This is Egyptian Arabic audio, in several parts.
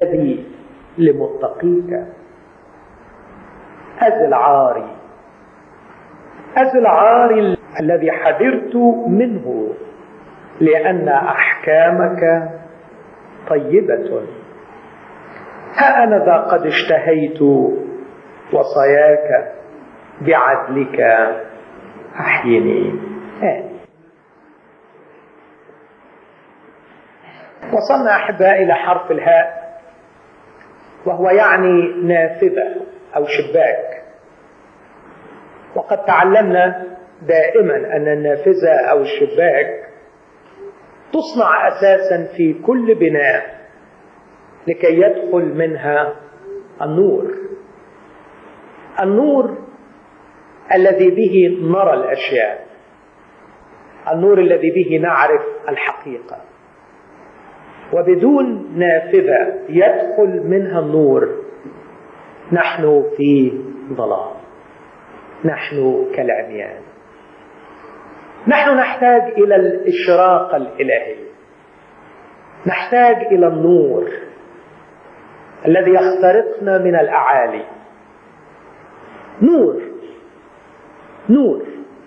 الذي لمتقيك أزل عاري أزل عاري الذي حذرت منه لأن أحكامك طيبة ها أنا ذا قد اشتهيت وصاياك بعدلك أحيني آه. وصلنا أحباء إلى حرف الهاء وهو يعني نافذة أو شباك وقد تعلمنا دائما أن النافذة أو الشباك تصنع أساسا في كل بناء لكي يدخل منها النور النور الذي به نرى الأشياء النور الذي به نعرف الحقيقة وبدون نافذة يدخل منها النور نحن في ظلام نحن كالعميان نحن نحتاج إلى الإشراق الإلهي نحتاج إلى النور الذي يخترقنا من الأعالي نور نور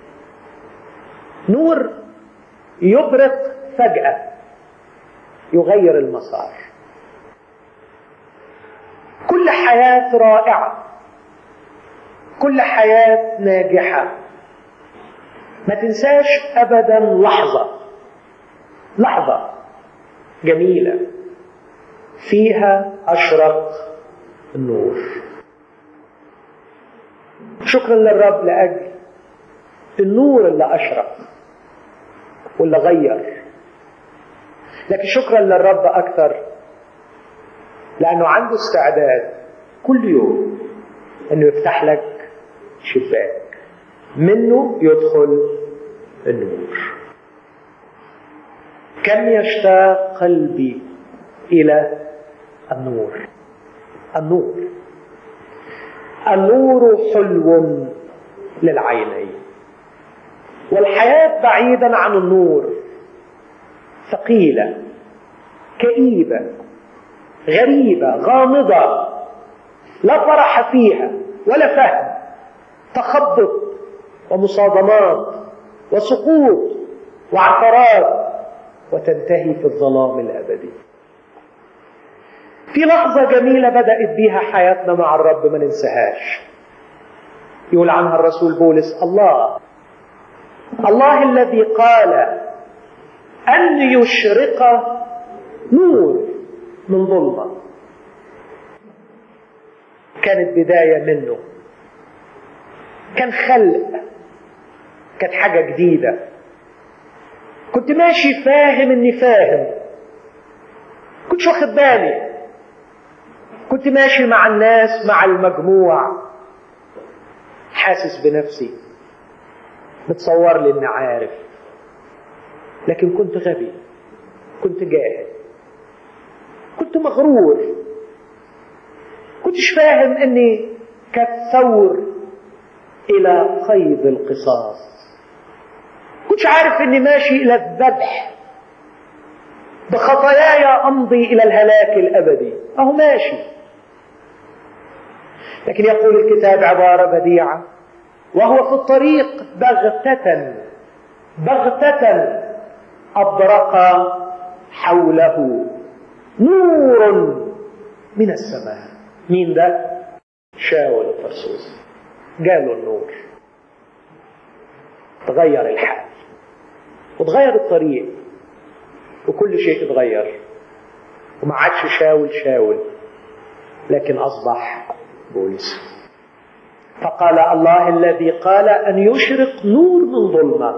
نور يبرق فجأة يغير المسار كل حياة رائعة كل حياة ناجحة ما تنساش أبدا لحظة لحظة جميلة فيها أشرق النور شكرا للرب لأجل النور اللي أشرق واللي غير لكن شكرا للرب أكثر لأنه عنده استعداد كل يوم أنه يفتح لك شباك منه يدخل النور كم يشتاق قلبي إلى النور النور النور حلو للعينين والحياة بعيدا عن النور ثقيلة كئيبة غريبة غامضة لا فرح فيها ولا فهم تخبط ومصادمات وسقوط وعثرات وتنتهي في الظلام الأبدي في لحظة جميلة بدأت بها حياتنا مع الرب ما ننساهاش يقول عنها الرسول بولس الله الله الذي قال أن يشرق نور من ظلمة كانت بداية منه كان خلق كانت حاجة جديدة كنت ماشي فاهم اني فاهم كنتش واخد بالي كنت ماشي مع الناس مع المجموع حاسس بنفسي متصور لي اني عارف لكن كنت غبي كنت جاهل كنت مغرور كنتش فاهم اني كالثور الى قيد القصاص كنتش عارف اني ماشي الى الذبح بخطاياي امضي الى الهلاك الابدي اهو ماشي لكن يقول الكتاب عباره بديعه وهو في الطريق بغته بغته أبرق حوله نور من السماء مين ده؟ شاول الفرسوس جاله النور تغير الحال وتغير الطريق وكل شيء اتغير وما عادش شاول شاول لكن أصبح بولس فقال الله الذي قال أن يشرق نور من ظلمه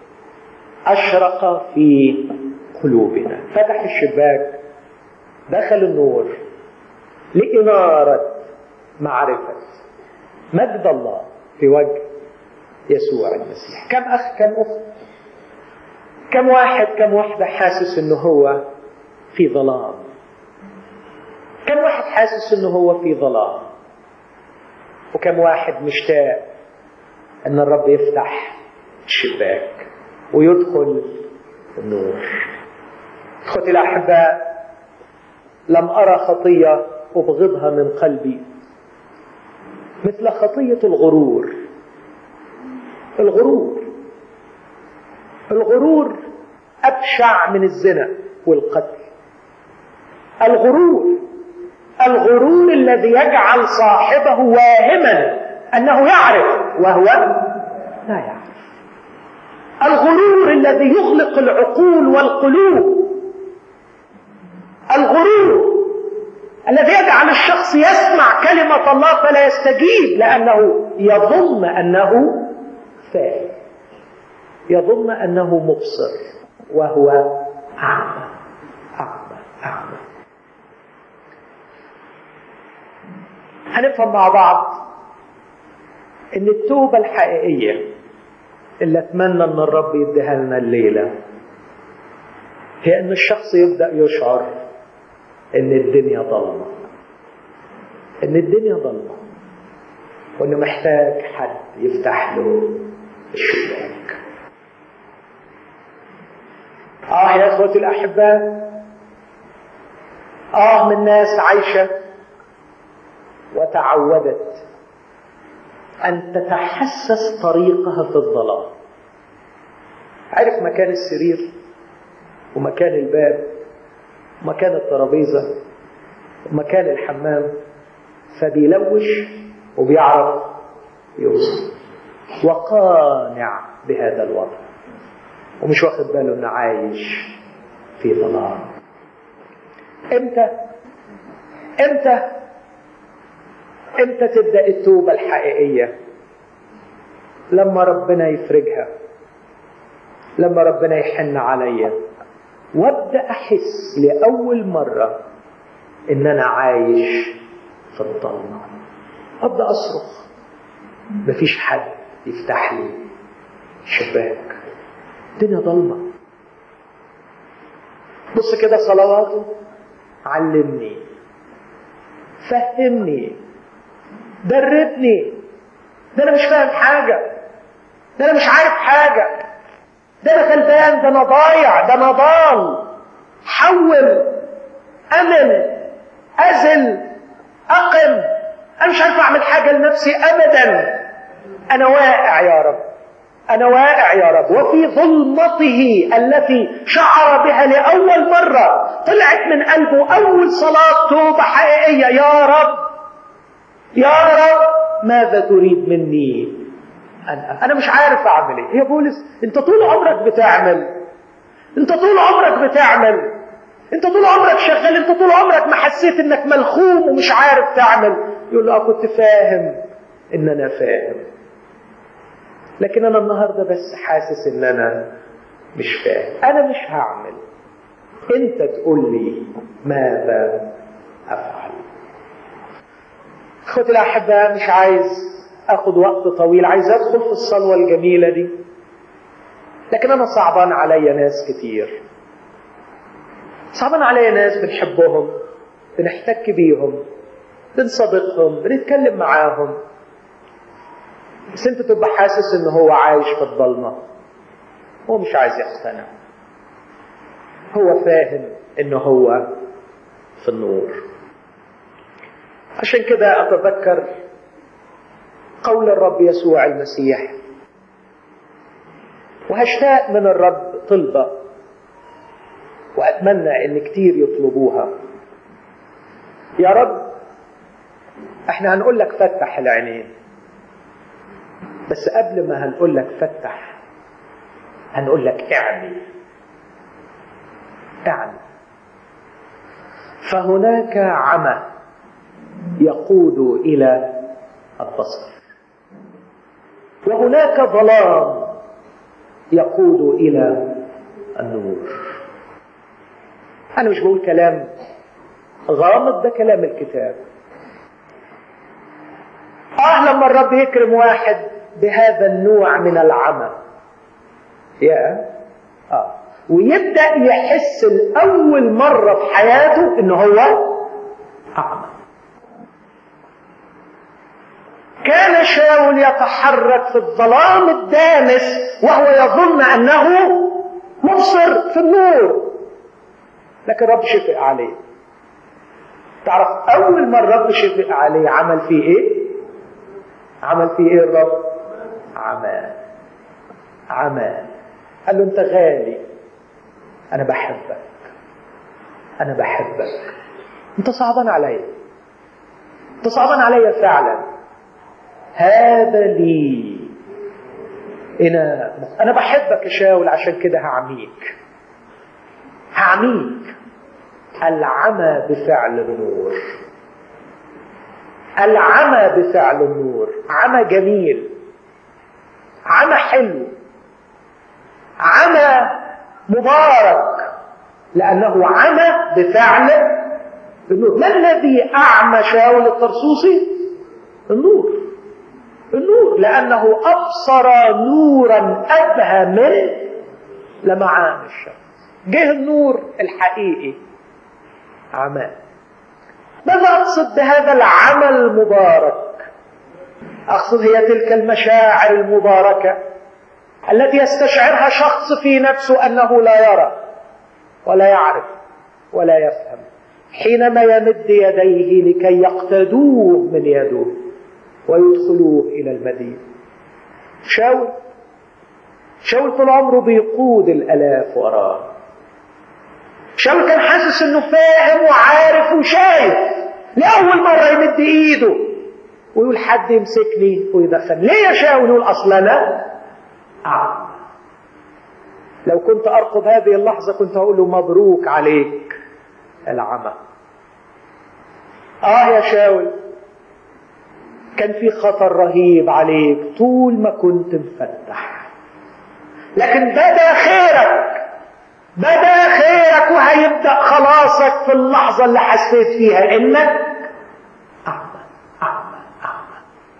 أشرق في قلوبنا فتح الشباك دخل النور لإنارة معرفة مجد الله في وجه يسوع المسيح كم أخ كم أخت كم واحد كم واحدة حاسس إنه هو في ظلام كم واحد حاسس إنه هو في ظلام وكم واحد مشتاق إن الرب يفتح الشباك ويدخل النور اخوتي الاحباء لم أرى خطية أبغضها من قلبي مثل خطية الغرور الغرور الغرور أبشع من الزنا والقتل الغرور الغرور الذي يجعل صاحبه واهما أنه يعرف وهو لا يعرف الغرور الذي يغلق العقول والقلوب الغرور الذي يجعل الشخص يسمع كلمة الله فلا يستجيب لأنه يظن أنه فاهم يظن أنه مبصر وهو أعمى أعمى أعمى هنفهم مع بعض ان التوبة الحقيقية اللي اتمنى ان الرب يديها لنا الليلة هي ان الشخص يبدأ يشعر ان الدنيا ضلمة ان الدنيا ضلمة وانه محتاج حد يفتح له الشباك اه يا اخوتي الاحباء اه من ناس عايشه وتعودت أن تتحسس طريقها في الظلام عرف مكان السرير ومكان الباب ومكان الترابيزة ومكان الحمام فبيلوش وبيعرف يوصل وقانع بهذا الوضع ومش واخد باله انه عايش في ظلام امتى امتى امتى تبدا التوبه الحقيقيه لما ربنا يفرجها لما ربنا يحن عليا وابدا احس لاول مره ان انا عايش في الضلمه ابدا اصرخ مفيش حد يفتح لي شباك الدنيا ضلمه بص كده صلواته علمني فهمني دربني ده انا مش فاهم حاجة ده انا مش عارف حاجة ده انا غلبان ده انا ضايع ده انا ضال حول امن ازل اقم انا مش عارف اعمل حاجة لنفسي ابدا انا واقع يا رب انا واقع يا رب وفي ظلمته التي شعر بها لاول مرة طلعت من قلبه اول صلاة توبة حقيقية يا رب يا رب ماذا تريد مني أنا, أنا مش عارف أعمل إيه يا بولس أنت طول عمرك بتعمل أنت طول عمرك بتعمل أنت طول عمرك شغال أنت طول عمرك ما حسيت إنك ملخوم ومش عارف تعمل يقول له كنت فاهم إن أنا فاهم لكن أنا النهاردة بس حاسس إن أنا مش فاهم أنا مش هعمل أنت تقول لي ماذا أفعل اخوتي الاحباء مش عايز اخد وقت طويل عايز ادخل في الصلوه الجميله دي لكن انا صعبان عليا ناس كتير صعبان عليا ناس بنحبهم بنحتك بيهم بنصادقهم بنتكلم معاهم بس انت تبقى حاسس ان هو عايش في الضلمه هو مش عايز يقتنع هو فاهم ان هو في النور عشان كده أتذكر قول الرب يسوع المسيح وهشتاق من الرب طلبة وأتمنى إن كتير يطلبوها يا رب احنا هنقول لك فتح العينين بس قبل ما هنقول لك فتح هنقول لك اعمي اعمي فهناك عمى يقود الى البصر وهناك ظلام يقود الى النور انا مش بقول كلام غامض ده كلام الكتاب اه لما الرب يكرم واحد بهذا النوع من العمى يا اه ويبدا يحس لاول مره في حياته ان هو اعمى كان شاول يتحرك في الظلام الدامس وهو يظن انه مبصر في النور لكن الرب شفق عليه تعرف أول ما الرب شفق عليه عمل فيه إيه؟ عمل فيه إيه الرب؟ عمى عمى قال له أنت غالي أنا بحبك أنا بحبك أنت صعبان عليا أنت صعبان عليا فعلا هذا لي أنا أنا بحبك يا شاول عشان كده هعميك هعميك العمى بفعل النور العمى بفعل النور عمى جميل عمى حلو عمى مبارك لأنه عمى بفعل النور ما الذي أعمى شاول الطرسوسي النور النور لأنه أبصر نورا أبهى من لمعان الشمس جه النور الحقيقي عمى ماذا أقصد بهذا العمى المبارك أقصد هي تلك المشاعر المباركة التي يستشعرها شخص في نفسه أنه لا يرى ولا يعرف ولا يفهم حينما يمد يديه لكي يقتدوه من يده ويدخلوه إلى المدينة شاول شاول طول عمره بيقود الآلاف وراه شاول كان حاسس انه فاهم وعارف وشايف لأول مرة يمد ايده ويقول حد يمسكني ويدخل ليه يا شاول يقول اصل انا أعمى لو كنت ارقب هذه اللحظة كنت هقول له مبروك عليك العمى اه يا شاول كان في خطر رهيب عليك طول ما كنت مفتح لكن بدا خيرك بدا خيرك وهيبدا خلاصك في اللحظه اللي حسيت فيها انك اعمى اعمى اعمى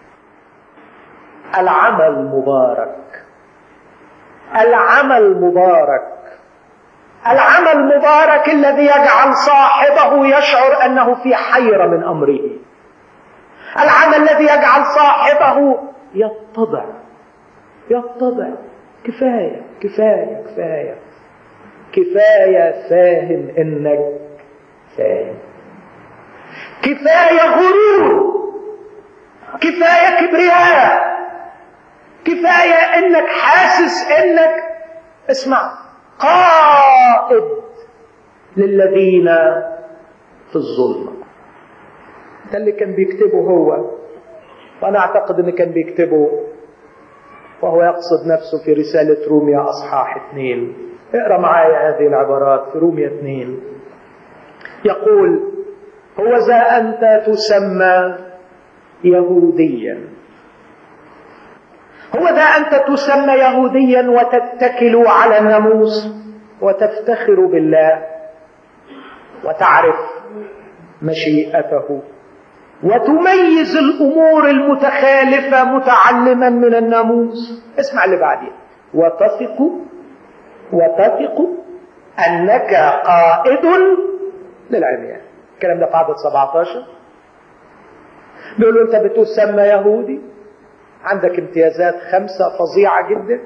العمى المبارك العمى المبارك العمى المبارك الذي يجعل صاحبه يشعر انه في حيره من امره العمى الذي يجعل صاحبه يتضع يتضع كفايه كفايه كفايه كفايه فاهم انك فاهم كفايه غرور كفايه كبرياء كفايه انك حاسس انك اسمع قائد للذين في الظلمه ده اللي كان بيكتبه هو وانا اعتقد ان كان بيكتبه وهو يقصد نفسه في رسالة روميا أصحاح اثنين اقرأ معايا هذه العبارات في روميا اثنين يقول هو ذا أنت تسمى يهوديا هو ذا أنت تسمى يهوديا وتتكل على الناموس وتفتخر بالله وتعرف مشيئته وتميز الامور المتخالفه متعلما من الناموس اسمع اللي بعدين وتثق وتثق انك قائد للعميان الكلام ده في عدد 17 بيقول له انت بتسمى يهودي عندك امتيازات خمسه فظيعه جدا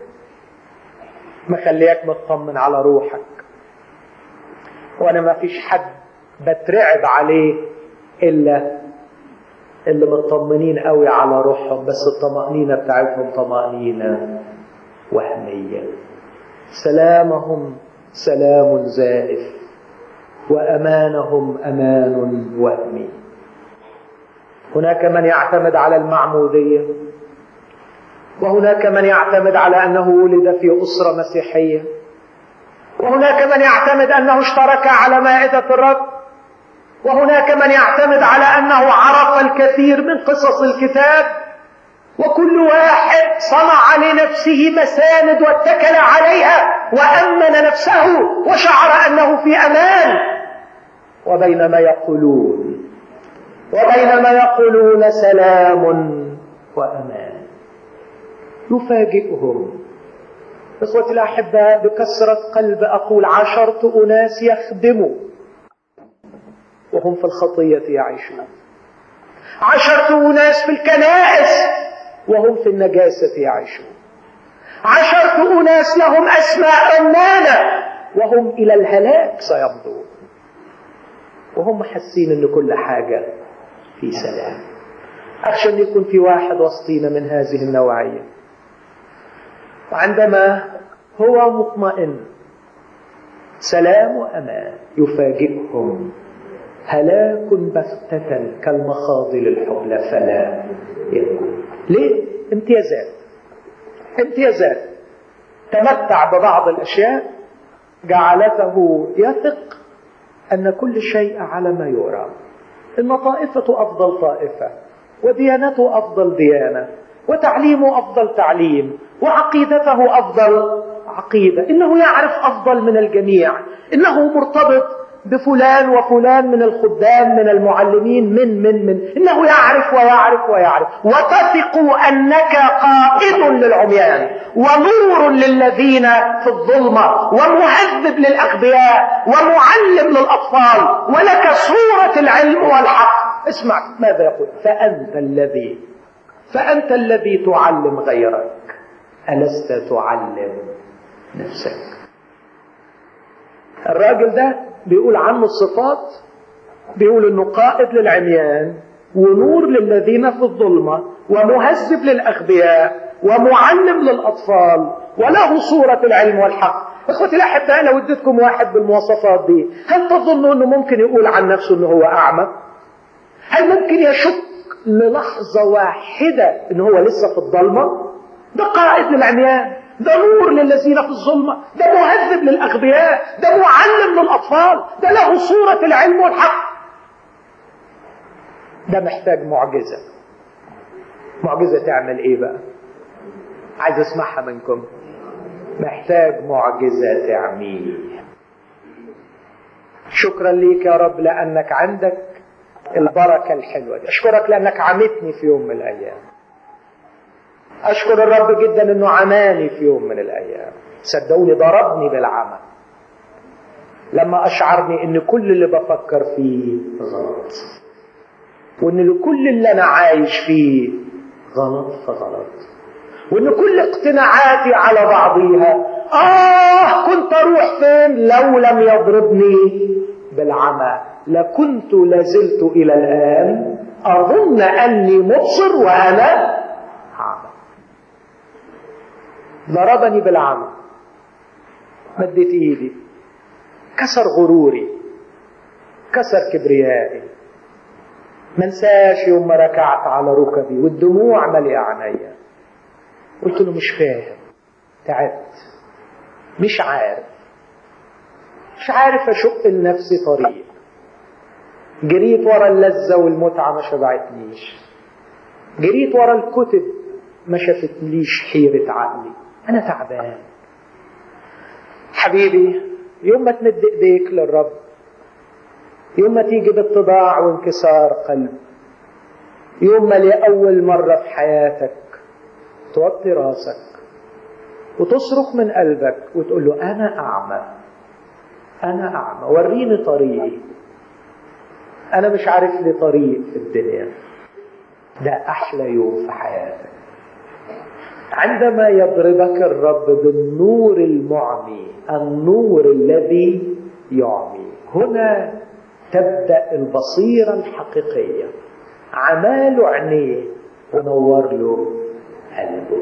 مخليك مطمن على روحك وانا ما فيش حد بترعب عليه الا اللي مطمنين قوي على روحهم بس الطمأنينة بتاعتهم طمأنينة وهمية سلامهم سلام زائف وأمانهم أمان وهمي هناك من يعتمد على المعمودية وهناك من يعتمد على أنه ولد في أسرة مسيحية وهناك من يعتمد أنه اشترك على مائدة الرب وهناك من يعتمد على انه عرف الكثير من قصص الكتاب وكل واحد صنع لنفسه مساند واتكل عليها وامن نفسه وشعر انه في امان وبينما يقولون وبينما يقولون سلام وامان يفاجئهم اخوتي الاحباء بكثره قلب اقول عشرت اناس يخدموا وهم في الخطية يعيشون عشرة أناس في الكنائس وهم في النجاسة يعيشون عشرة أناس لهم أسماء رنانة وهم إلى الهلاك سيمضون وهم حاسين ان كل حاجة في سلام أخشى أن يكون في واحد وسطينا من هذه النوعية وعندما هو مطمئن سلام وأمان يفاجئهم هلاك بغتة كالمخاضل الحبلى فلا يكون ليه؟ امتيازات امتيازات تمتع ببعض الأشياء جعلته يثق أن كل شيء على ما يرى إن طائفة أفضل طائفة وديانته أفضل ديانة وتعليمه أفضل تعليم وعقيدته أفضل عقيدة إنه يعرف أفضل من الجميع إنه مرتبط بفلان وفلان من الخدام من المعلمين من من من إنه يعرف ويعرف ويعرف وتثق أنك قائد للعميان ونور للذين في الظلمة ومهذب للأغبياء ومعلم للأطفال ولك صورة العلم والحق اسمع ماذا يقول فأنت الذي فأنت الذي تعلم غيرك ألست تعلم نفسك الراجل ده بيقول عنه الصفات بيقول انه قائد للعميان ونور للذين في الظلمة ومهذب للأغبياء ومعلم للأطفال وله صورة العلم والحق اخوتي الاحباء لو اديتكم واحد بالمواصفات دي هل تظنوا انه ممكن يقول عن نفسه انه هو اعمى هل ممكن يشك للحظة واحدة ان هو لسه في الضلمة ده قائد للعميان ده نور للذين في الظلمة ده مهذب للأغبياء ده معلم للأطفال ده له صورة العلم والحق ده محتاج معجزة معجزة تعمل ايه بقى عايز اسمعها منكم محتاج معجزة تعميه شكرا ليك يا رب لأنك عندك البركة الحلوة دي أشكرك لأنك عمتني في يوم من الأيام أشكر الرب جدا أنه عماني في يوم من الأيام صدقوني ضربني بالعمى لما أشعرني أن كل اللي بفكر فيه غلط وأن كل اللي أنا عايش فيه غلط فغلط وأن كل اقتناعاتي على بعضيها آه كنت أروح فين لو لم يضربني بالعمى لكنت لازلت إلى الآن أظن أني مبصر وأنا أعمى ضربني بالعمى مدت ايدي كسر غروري كسر كبريائي ما انساش يوم ما ركعت على ركبي والدموع مليئة عينيا قلت له مش فاهم تعبت مش عارف مش عارف اشق لنفسي طريق جريت ورا اللذة والمتعة ما شبعتنيش جريت ورا الكتب ما شافتليش حيرة عقلي أنا تعبان حبيبي يوم ما تمد إيديك للرب يوم ما تيجي باتضاع وانكسار قلب يوم ما لأول مرة في حياتك توطي راسك وتصرخ من قلبك وتقول له أنا أعمى أنا أعمى وريني طريقي أنا مش عارف لي طريق في الدنيا ده أحلى يوم في حياتك عندما يضربك الرب بالنور المعمي النور الذي يعمي هنا تبدأ البصيرة الحقيقية عمال عينيه ونور له قلبه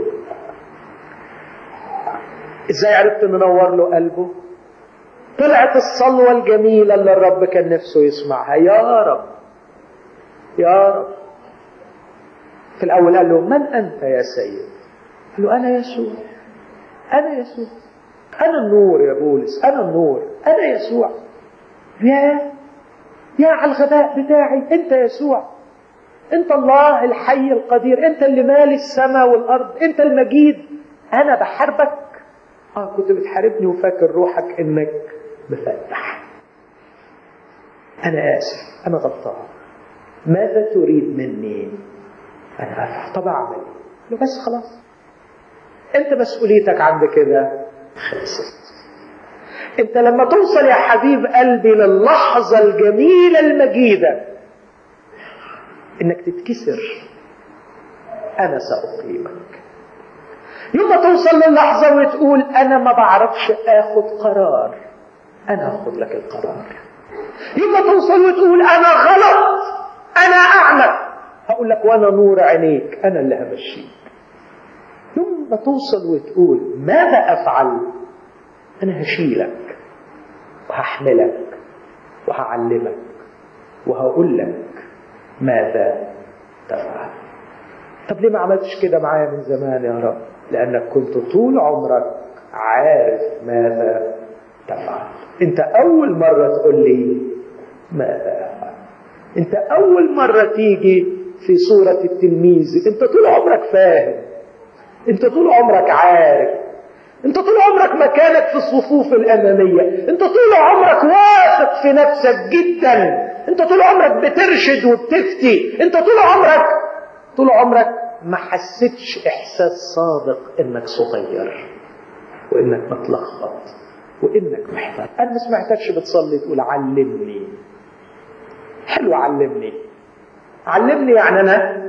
ازاي عرفت ان نور له قلبه طلعت الصلوة الجميلة اللي الرب كان نفسه يسمعها يا رب يا رب في الأول قال له من أنت يا سيد قال له أنا يسوع أنا يسوع أنا النور يا بولس أنا النور أنا يسوع يا يا على الغباء بتاعي أنت يسوع أنت الله الحي القدير أنت اللي مالي السماء والأرض أنت المجيد أنا بحاربك آه كنت بتحاربني وفاكر روحك إنك مفتح أنا آسف أنا غلطان ماذا تريد مني؟ أنا أفعل طب أعمل إيه؟ بس خلاص أنت مسؤوليتك عند كده خلصت أنت لما توصل يا حبيب قلبي للحظة الجميلة المجيدة إنك تتكسر أنا سأقيمك يوم ما توصل للحظة وتقول أنا ما بعرفش آخد قرار أنا أخذ لك القرار يبقى توصل وتقول انا غلط انا اعمى هقول لك وانا نور عينيك انا اللي همشيك يوم ما توصل وتقول ماذا افعل انا هشيلك وهحملك وهعلمك وهقول لك ماذا تفعل طب ليه ما عملتش كده معايا من زمان يا رب لانك كنت طول عمرك عارف ماذا تفعل انت اول مره تقول لي ماذا افعل انت اول مره تيجي في صوره التلميذ انت طول عمرك فاهم انت طول عمرك عارف انت طول عمرك مكانك في الصفوف الاماميه انت طول عمرك واثق في نفسك جدا انت طول عمرك بترشد وبتفتي انت طول عمرك طول عمرك ما حسيتش احساس صادق انك صغير وانك متلخبط وانك محتاج انا ما سمعتكش بتصلي تقول علمني حلو علمني علمني يعني انا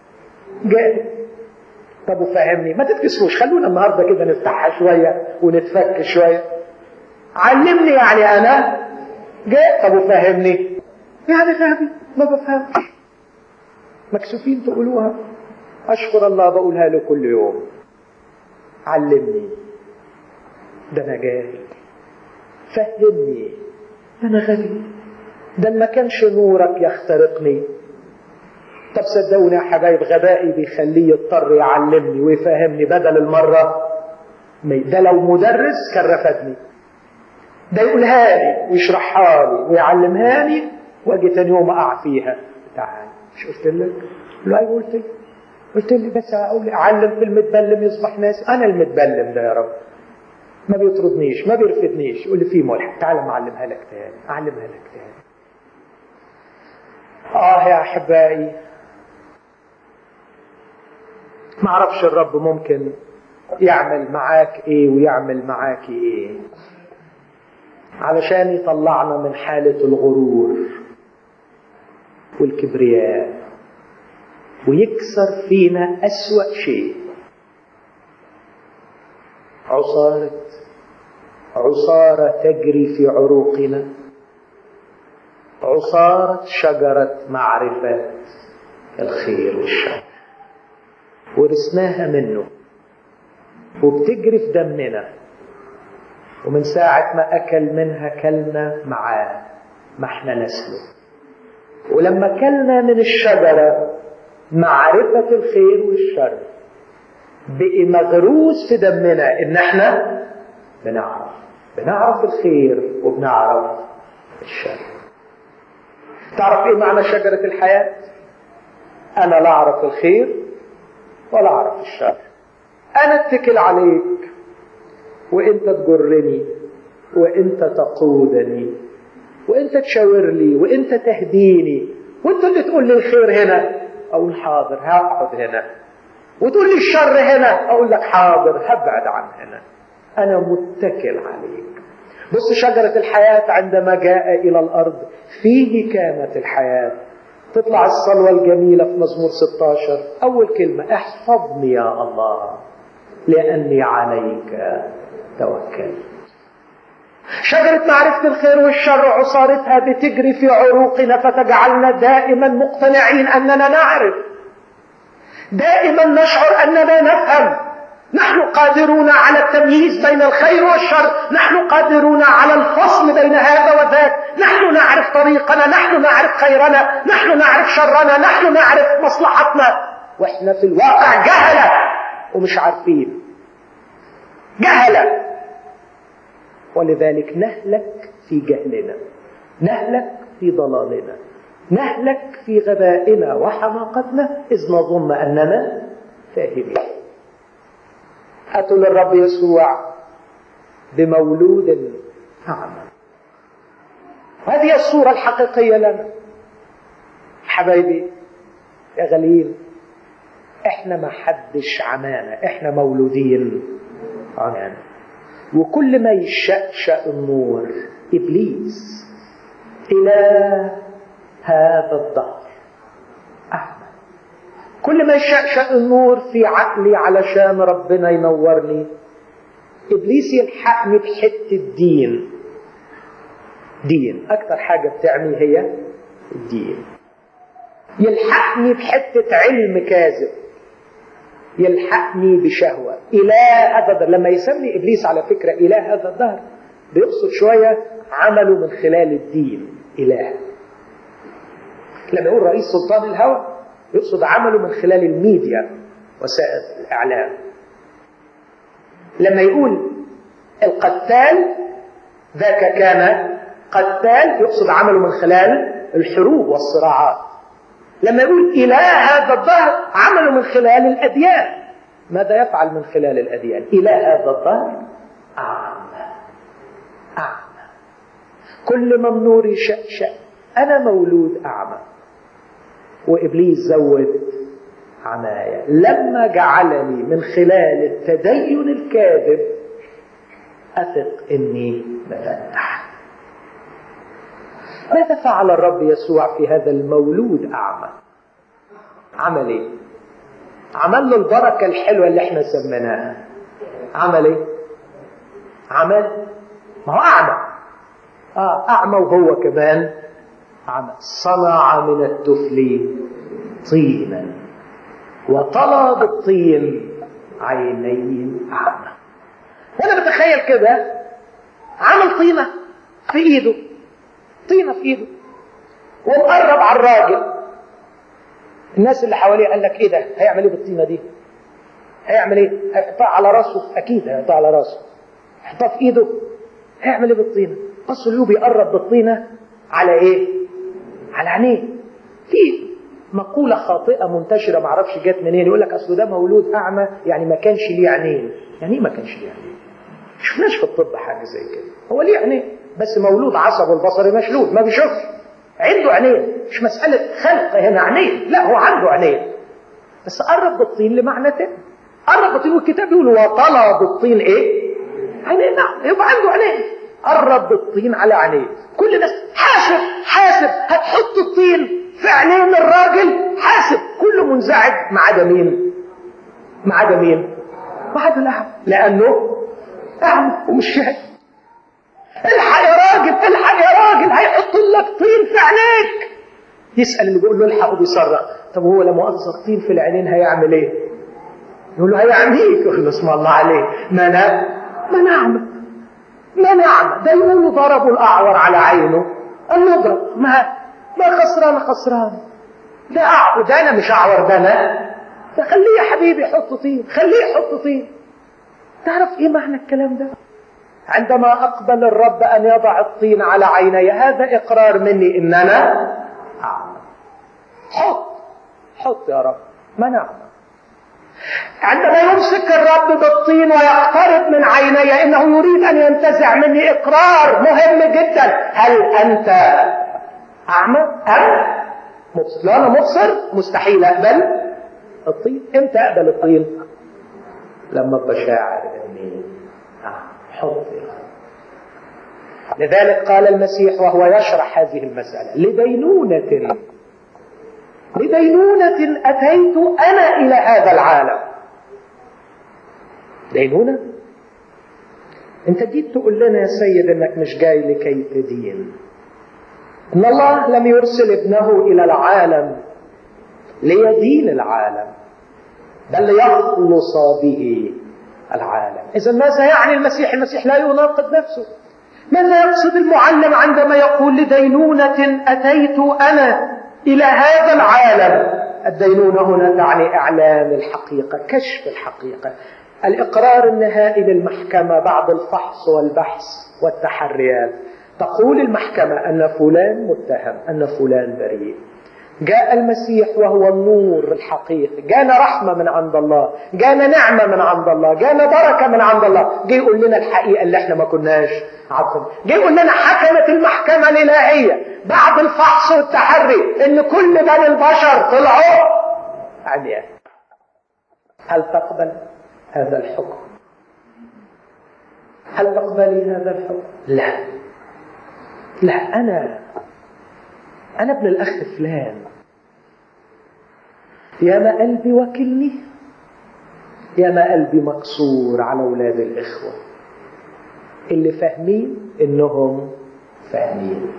جاي طب وفهمني ما تتكسروش خلونا النهارده كده نفتحها شويه ونتفك شويه علمني يعني انا جاي طب وفهمني يعني غبي ما بفهمش مكسوفين تقولوها اشكر الله بقولها له كل يوم علمني ده انا جاهل فهمني ده انا غبي ده ما كانش نورك يخترقني طب صدقوني يا حبايب غبائي بيخليه يضطر يعلمني ويفهمني بدل المرة ده لو مدرس كان رفدني ده يقولها لي ويشرحها لي ويعلمها لي واجي تاني يوم اقع فيها تعال مش قلت لك؟ لا ايوه قلت لك قلت لي بس اقول اعلم في المتبلم يصبح ناس انا المتبلم ده يا رب ما بيطردنيش ما بيرفدنيش يقول لي في ملحق تعال اعلمها لك تاني اعلمها لك تاني اه يا احبائي ما اعرفش الرب ممكن يعمل معاك ايه ويعمل معاك ايه علشان يطلعنا من حالة الغرور والكبرياء ويكسر فينا أسوأ شيء عصارة عصارة تجري في عروقنا عصارة شجرة معرفة الخير والشر ورثناها منه وبتجري في دمنا ومن ساعة ما أكل منها كلنا معاه ما احنا نسله ولما كلنا من الشجرة معرفة الخير والشر بقي مغروس في دمنا ان احنا بنعرف بنعرف الخير وبنعرف الشر تعرف ايه معنى شجرة الحياة انا لا اعرف الخير ولا اعرف الشر انا اتكل عليك وانت تجرني وانت تقودني وانت تشاور لي وانت تهديني وانت اللي تقول لي الخير هنا اقول حاضر هقعد هنا وتقول لي الشر هنا اقول لك حاضر هبعد عن هنا انا متكل عليك بص شجرة الحياة عندما جاء إلى الأرض فيه كانت الحياة تطلع الصلوة الجميلة في مزمور 16 أول كلمة احفظني يا الله لأني عليك توكلت شجرة معرفة الخير والشر عصارتها بتجري في عروقنا فتجعلنا دائما مقتنعين أننا نعرف دائما نشعر أننا نفهم نحن قادرون على التمييز بين الخير والشر نحن قادرون على الفصل بين هذا وذاك نحن نعرف طريقنا نحن نعرف خيرنا نحن نعرف شرنا نحن نعرف مصلحتنا واحنا في الواقع جهلة ومش عارفين جهلة ولذلك نهلك في جهلنا نهلك في ضلالنا نهلك في غبائنا وحماقتنا إذ نظن أننا فاهمين أتوا للرب يسوع بمولود أعمى هذه الصورة الحقيقية لنا حبايبي يا غاليين احنا ما حدش عمانا احنا مولودين عمانا وكل ما يشأشأ النور إبليس إلى هذا الظهر أعمى كل ما يشأشأ النور في عقلي علشان ربنا ينورني إبليس يلحقني بحتة دين دين أكثر حاجة بتعمي هي الدين يلحقني بحتة علم كاذب يلحقني بشهوة إله هذا الدهر لما يسمي إبليس على فكرة إله هذا الدهر بيقصد شوية عمله من خلال الدين إله لما يقول رئيس سلطان الهوى يقصد عمله من خلال الميديا وسائل الإعلام لما يقول القتال ذاك كان قتال يقصد عمله من خلال الحروب والصراعات لما يقول إله هذا الظهر عمله من خلال الأديان ماذا يفعل من خلال الأديان إله هذا الظهر أعمى أعمى كل من نوري شأشأ أنا مولود أعمى وإبليس زود عماية لما جعلني من خلال التدين الكاذب أثق إني بفتح ماذا فعل الرب يسوع في هذا المولود أعمى عمل إيه عمل له البركة الحلوة اللي احنا سميناها عمل إيه عمل ما هو أعمى آه أعمى وهو كمان أعمى صنع من التفل طينا وطلى بالطين عيني أعمى وأنا بتخيل كده عمل طينة في إيده طينة في إيده ومقرب على الراجل الناس اللي حواليه قال لك إيه ده هيعمل إيه بالطينة دي هيعمل إيه هيحطها على راسه أكيد هيحطها على راسه يحطها في إيده هيعمل إيه بالطينة بصوا له بيقرب بالطينة على إيه على عينيه في مقولة خاطئة منتشرة معرفش جت منين يقول لك أصل ده مولود أعمى يعني ما كانش ليه عينين يعني إيه ما كانش ليه عينين شفناش في الطب حاجة زي كده هو ليه عينين بس مولود عصبه البصري مشلول ما بيشوفش عنده عينين مش مسألة خلق هنا عينين لا هو عنده عينين بس قرب بالطين لمعنى تاني قرب بالطين والكتاب يقول وطلى بالطين ايه عينين نعم يبقى عنده عينين قرب بالطين على عينيه كل الناس حاسب حاسب هتحط الطين في عينين الراجل حاسب كله منزعج ما عدا مين ما عدا مين ما عدا الاعمى لانه اعمى ومش شايف الحق يا راجل الحق يا راجل هيحط لك طين في عينيك يسال اللي بيقول له الحق وبيصرخ طب هو لا مؤاخذه الطين في العينين هيعمل ايه يقول له هيعميك يقول له اسم الله عليه ما انا ما نعمل ما نعمل ده يقولوا ضربوا الاعور على عينه قال نضرب ما ما خسران خسران ده أعور ده انا مش اعور ده انا فخليه يا حبيبي يحط طين خليه يحط طين تعرف ايه معنى الكلام ده عندما اقبل الرب ان يضع الطين على عيني هذا اقرار مني ان انا اعمى حط حط يا رب ما نعمل عندما يمسك الرب بالطين ويقترب من عيني انه يريد ان ينتزع مني اقرار مهم جدا هل انت اعمى ام مبصر لو انا مبصر مستحيل اقبل الطين امتى اقبل الطين لما ابقى شاعر اني حط لذلك قال المسيح وهو يشرح هذه المسألة لدينونة لدينونة أتيت أنا إلى هذا العالم دينونة أنت جيت تقول لنا يا سيد أنك مش جاي لكي تدين إن الله لم يرسل ابنه إلى العالم ليدين العالم بل ليخلص به العالم إذا ماذا يعني المسيح المسيح لا يناقض نفسه ماذا يقصد المعلم عندما يقول لدينونة أتيت أنا إلى هذا العالم الدينونة هنا تعني إعلان الحقيقة كشف الحقيقة الإقرار النهائي للمحكمة بعد الفحص والبحث والتحريات تقول المحكمة أن فلان متهم أن فلان بريء جاء المسيح وهو النور الحقيقي جانا رحمة من عند الله جانا نعمة من عند الله جانا بركة من عند الله جه يقول لنا الحقيقة اللي احنا ما كناش عارفين جه يقول لنا حكمت المحكمة الإلهية بعد الفحص والتحري ان كل بني البشر طلعوا عمياء هل تقبل هذا الحكم هل تقبلي هذا الحكم لا لا أنا أنا ابن الأخ فلان يا ما قلبي وكلني يا ما قلبي مكسور على أولاد الإخوة اللي فاهمين إنهم فاهمين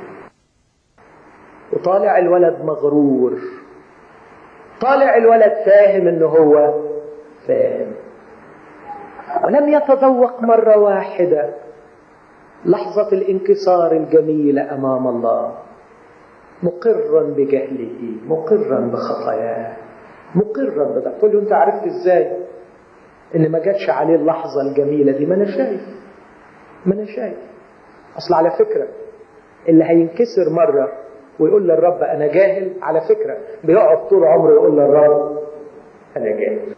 وطالع الولد مغرور طالع الولد فاهم انه هو فاهم ولم يتذوق مرة واحدة لحظة الانكسار الجميلة أمام الله مقرا بجهله مقرا بخطاياه مقرا بده تقول له انت عرفت ازاي ان ما جاتش عليه اللحظة الجميلة دي ما انا شايف ما انا شايف اصل على فكرة اللي هينكسر مرة ويقول للرب انا جاهل على فكرة بيقعد طول عمره يقول للرب انا جاهل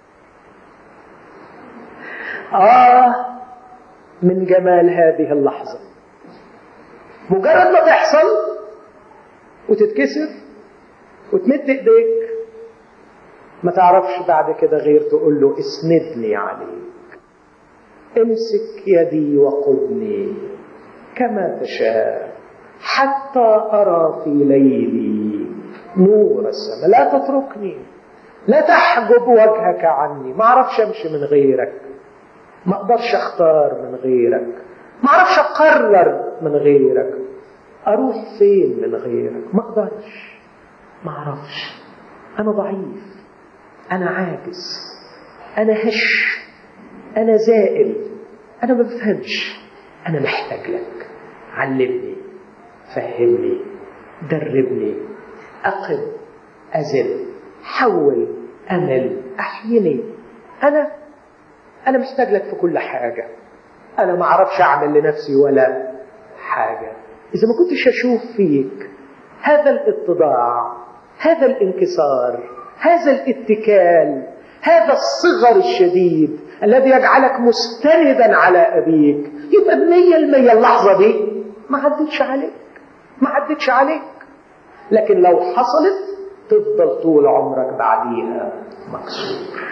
آه من جمال هذه اللحظة مجرد ما تحصل وتتكسر وتمد ايديك ما تعرفش بعد كده غير تقول له اسندني عليك امسك يدي وقدني كما تشاء حتى أرى في ليلي نور السماء لا تتركني لا تحجب وجهك عني ما اعرفش امشي من غيرك ما اقدرش اختار من غيرك ما اعرفش اقرر من غيرك اروح فين من غيرك ما اقدرش ما اعرفش انا ضعيف انا عاجز انا هش انا زائل انا ما بفهمش انا محتاج لك علمني فهمني دربني اقم ازل حول امل احيني انا انا محتاج لك في كل حاجه انا ما اعرفش اعمل لنفسي ولا حاجه اذا ما كنتش اشوف فيك هذا الاتضاع هذا الانكسار هذا الاتكال هذا الصغر الشديد الذي يجعلك مستندا على ابيك يبقى بمية المية اللحظة دي ما عدتش عليك ما عدتش عليك لكن لو حصلت تفضل طول عمرك بعديها مكسور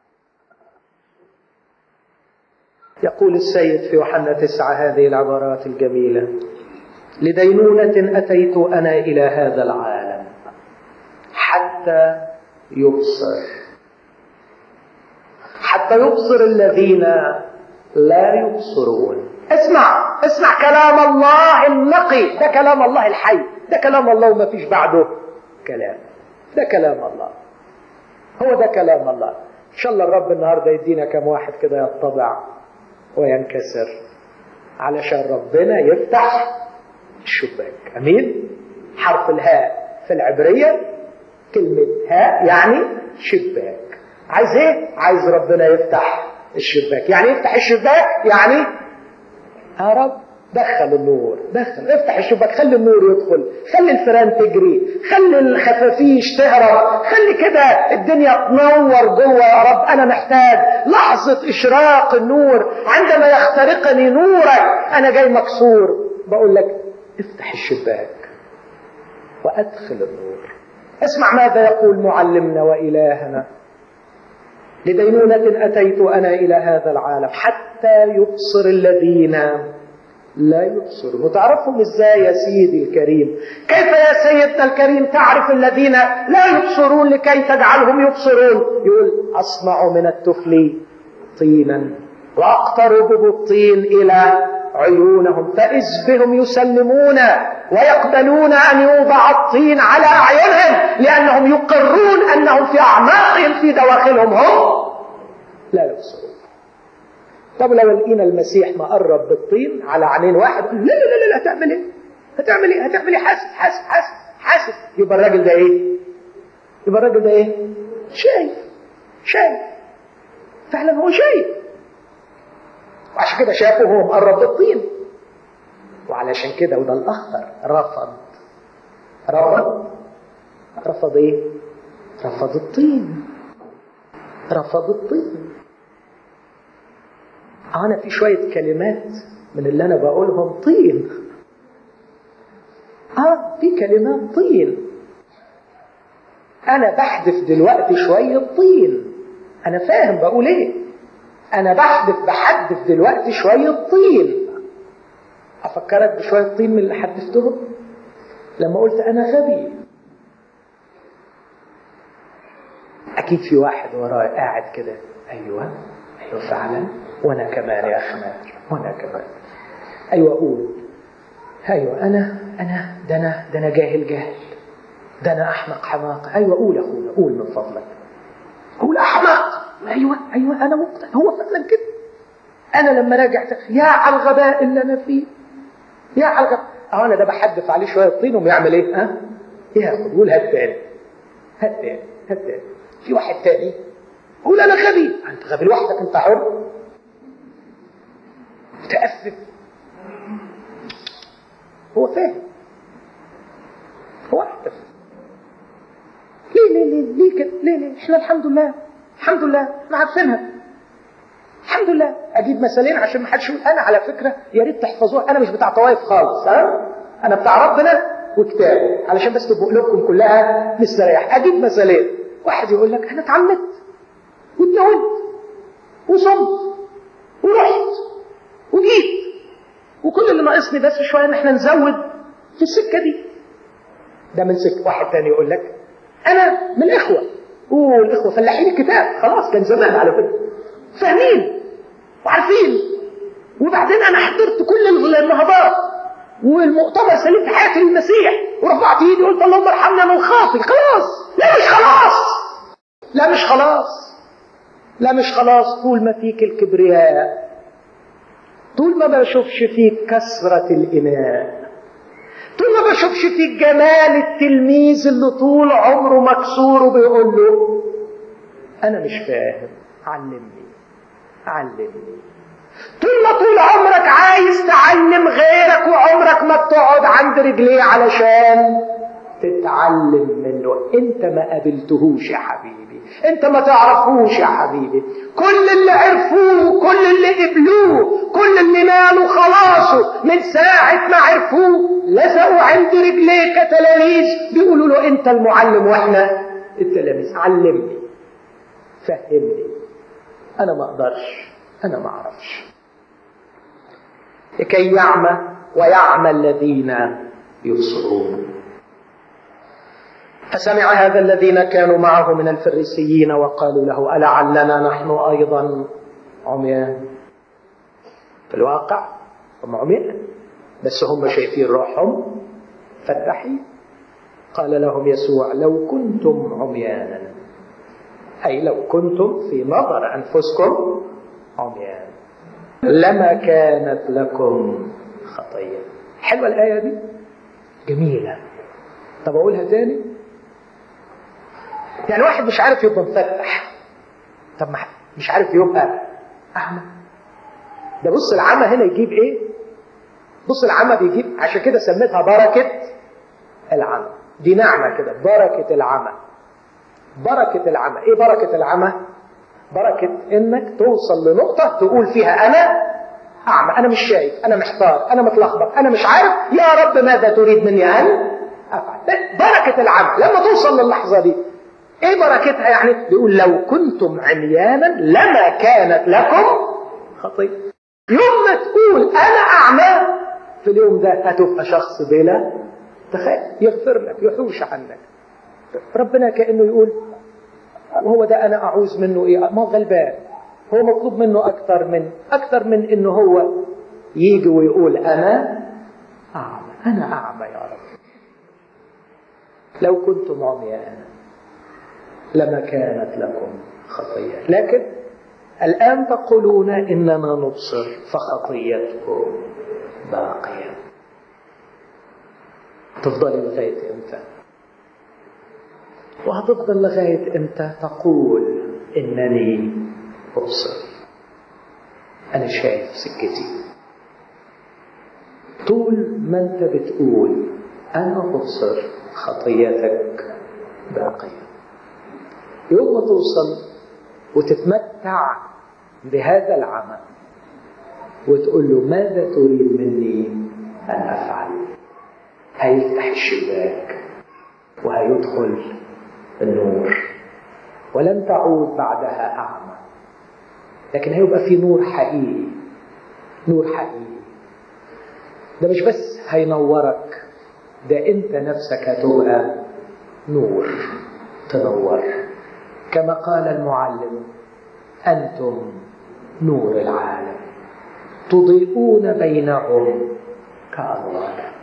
يقول السيد في يوحنا تسعة هذه العبارات الجميلة لدينونة أتيت أنا إلى هذا العالم حتى يبصر حتى يبصر الذين لا يبصرون اسمع اسمع كلام الله النقي ده كلام الله الحي ده كلام الله وما فيش بعده كلام ده كلام الله هو ده كلام الله ان شاء الله الرب النهارده يدينا كم واحد كده يطبع وينكسر علشان ربنا يفتح الشباك امين حرف الهاء في العبريه كلمه هاء يعني شباك عايز ايه عايز ربنا يفتح الشباك يعني يفتح الشباك يعني يا رب دخل النور دخل افتح الشباك خلي النور يدخل خلي الفيران تجري خلي الخفافيش تهرب خلي كده الدنيا تنور جوه يا رب انا محتاج لحظة اشراق النور عندما يخترقني نورك انا جاي مكسور بقول لك افتح الشباك وادخل النور اسمع ماذا يقول معلمنا والهنا لدينونة أتيت أنا إلى هذا العالم حتى يبصر الذين لا يبصرون وتعرفهم ازاي يا سيدي الكريم كيف يا سيدنا الكريم تعرف الذين لا يبصرون لكي تجعلهم يبصرون يقول أصنع من التفل طينا وأقترب بالطين إلى عيونهم فإذ بهم يسلمون ويقبلون أن يوضع الطين على أعينهم لأنهم يقرون أنهم في أعماقهم في دواخلهم هم لا يبصرون طب لو لقينا المسيح مقرب بالطين على عينين واحد لا لا لا لا هتعمل ايه؟ هتعمل ايه؟ هتعمل ايه؟ حاسب حاسب حاسب حاسب يبقى الراجل ده ايه؟ يبقى الراجل ده ايه؟ شايف شايف فعلا هو شايف وعشان كده شافه وهو مقرب بالطين وعلشان كده وده الاخطر رفض رفض رفض ايه؟ رفض الطين رفض الطين أنا في شوية كلمات من اللي أنا بقولهم طين آه في كلمات طين أنا بحذف دلوقتي شوية طين أنا فاهم بقول إيه أنا بحذف بحذف دلوقتي شوية طين أفكرك بشوية طين من اللي حدثتهم لما قلت أنا غبي أكيد في واحد وراي قاعد كده أيوه أيوه فعلا وأنا كمان يا أخي وانا كمان ايوه قول ايوه انا انا ده انا ده انا جاهل جاهل ده انا احمق حماقه ايوه قول يا اخويا قول من فضلك قول احمق ايوه ايوه انا مقتنع هو فعلا كده انا لما راجع يا على الغباء اللي انا فيه يا على الغباء اه انا ده بحدف عليه شويه طين ويعمل ايه ها ياخد قول هات تاني هات تاني هات تاني في واحد تاني قول انا غبي انت غبي لوحدك انت حر متأسف هو فاهم هو احتف ليه ليه ليه ليه كده ليه ليه احنا الحمد لله الحمد لله احنا عارفينها الحمد لله اجيب مثالين عشان ما حدش يقول انا على فكره يا ريت تحفظوها انا مش بتاع طوائف خالص ها انا بتاع ربنا وكتابه علشان بس تبقوا قلوبكم كلها مستريح اجيب مثالين واحد يقول لك انا اتعمدت واتنولت وصمت ورحت وجيت وكل اللي ناقصني بس شويه ان احنا نزود في السكه دي ده من سكه واحد تاني يقول لك انا من الاخوه والاخوه فلاحين الكتاب خلاص كان زمان على فكره فاهمين وعارفين وبعدين انا حضرت كل النهضات والمؤتمر سليم في حياه المسيح ورفعت ايدي وقلت اللهم ارحمنا من الخاطئ خلاص لا مش خلاص لا مش خلاص لا مش خلاص طول ما فيك الكبرياء طول ما بشوفش فيك كسرة الإناء طول ما بشوفش فيك جمال التلميذ اللي طول عمره مكسور وبيقول له أنا مش فاهم علمني علمني طول ما طول عمرك عايز تعلم غيرك وعمرك ما بتقعد عند رجليه علشان تتعلم منه انت ما قابلتهوش يا حبيبي انت ما تعرفوش يا حبيبي كل اللي عرفوه كل اللي قبلوه كل اللي نالوا خلاصه من ساعة ما عرفوه لزقوا عند رجليه كتلاميذ بيقولوا له انت المعلم واحنا التلاميذ علمني فهمني انا ما اقدرش انا ما اعرفش لكي يعمى ويعمى الذين يبصرون فسمع هذا الذين كانوا معه من الفريسيين وقالوا له ألعلنا نحن أيضا عميان في الواقع هم عميان بس هم شايفين روحهم فتحين قال لهم يسوع لو كنتم عميانا أي لو كنتم في نظر أنفسكم عميان لما كانت لكم خطية حلوة الآية دي جميلة طب أقولها تاني يعني واحد مش عارف يبقى مفتح طب ما مش عارف يبقى أعمى ده بص العمى هنا يجيب إيه بص العمى بيجيب عشان كده سميتها بركة العمى دي نعمة كده بركة العمى بركة العمى ايه بركة العمى بركة انك توصل لنقطة تقول فيها انا اعمى انا مش شايف انا محتار انا متلخبط انا مش عارف يا رب ماذا تريد مني ان افعل بركة العمى لما توصل للحظة دي ايه بركتها يعني بيقول لو كنتم عميانا لما كانت لكم خطية يوم ما تقول انا اعمى في اليوم ده هتبقى شخص بلا تخيل يغفر لك يحوش عنك ربنا كأنه يقول وهو ده أنا أعوز منه إيه ما غلبان هو مطلوب منه أكثر من أكثر من إنه هو يجي ويقول أنا أعمى أنا أعمى يا رب لو كنتم عميان لما كانت لكم خطية لكن الآن تقولون إننا نبصر فخطيتكم باقية تفضلي لغاية إمتى وهتفضل لغاية إمتى تقول إنني أبصر أنا شايف سكتي طول ما أنت بتقول أنا أبصر خطيتك باقية يوم ما توصل وتتمتع بهذا العمل وتقول له ماذا تريد مني أن أفعل هيفتح الشباك وهيدخل النور ولن تعود بعدها أعمى لكن هيبقى في نور حقيقي نور حقيقي ده مش بس هينورك ده انت نفسك هتبقى نور تنور كما قال المعلم أنتم نور العالم تضيئون بينهم كأنوار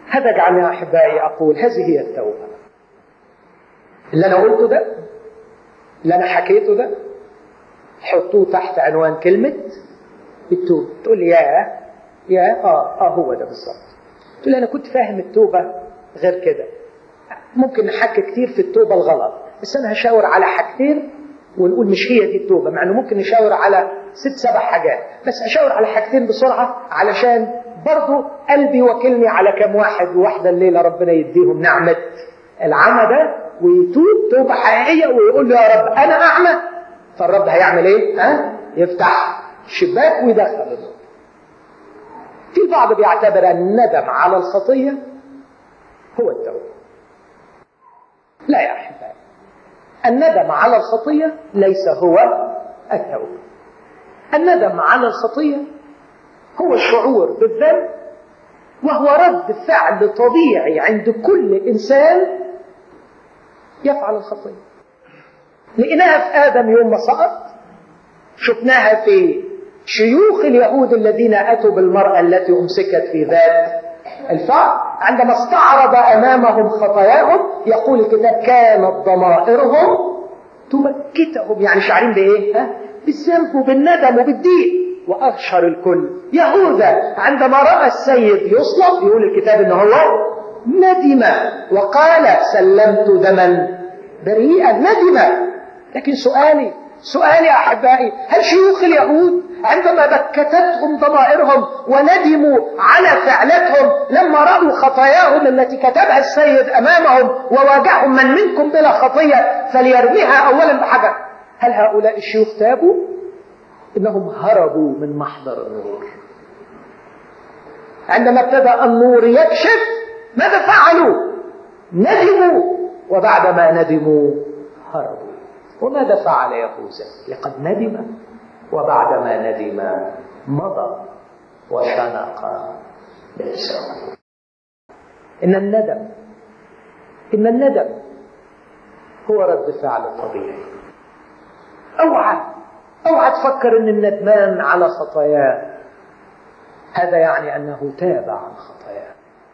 هذا جعلني أحبائي أقول هذه هي التوبة اللي أنا قلته ده اللي أنا حكيته ده حطوه تحت عنوان كلمة التوبة تقول لي يا يا اه اه هو ده بالظبط تقول لي أنا كنت فاهم التوبة غير كده ممكن نحكي كتير في التوبة الغلط بس أنا هشاور على حاجتين ونقول مش هي دي التوبة مع أنه ممكن نشاور على ست سبع حاجات بس أشاور على حاجتين بسرعة علشان برضو قلبي وكلني على كم واحد وواحدة الليلة ربنا يديهم نعمة العمى ده ويتوب توبة حقيقية ويقول له يا رب أنا أعمى فالرب هيعمل إيه؟ ها؟ يفتح شباك ويدخل النور في البعض بيعتبر الندم على الخطية هو التوبة لا يا أحبائي الندم على الخطية ليس هو التوبة الندم على الخطية هو الشعور بالذنب وهو رد فعل طبيعي عند كل إنسان يفعل الخطية لقيناها في آدم يوم ما سقط شفناها في شيوخ اليهود الذين أتوا بالمرأة التي أمسكت في ذات الفعل عندما استعرض أمامهم خطاياهم يقول الكتاب كانت ضمائرهم تبكتهم يعني شعرين بإيه؟ ها؟ بالذنب وبالندم وبالضيق وأشهر الكل يهوذا عندما رأى السيد يصلب يقول الكتاب إن هو ندم وقال سلمت دما بريئا ندم لكن سؤالي سؤالي أحبائي هل شيوخ اليهود عندما بكتتهم ضمائرهم وندموا على فعلتهم لما رأوا خطاياهم التي كتبها السيد أمامهم وواجههم من منكم بلا خطية فليرميها أولا بحجر هل هؤلاء الشيوخ تابوا؟ إنهم هربوا من محضر النور عندما ابتدأ النور يكشف ماذا فعلوا؟ ندموا وبعدما ندموا هربوا وماذا فعل يهوذا؟ لقد ندم وبعدما ندم مضى وشنق بإسرائيل إن الندم إن الندم هو رد فعل طبيعي اوعى اوعى تفكر ان الندمان على خطاياه هذا يعني انه تاب عن خطاياه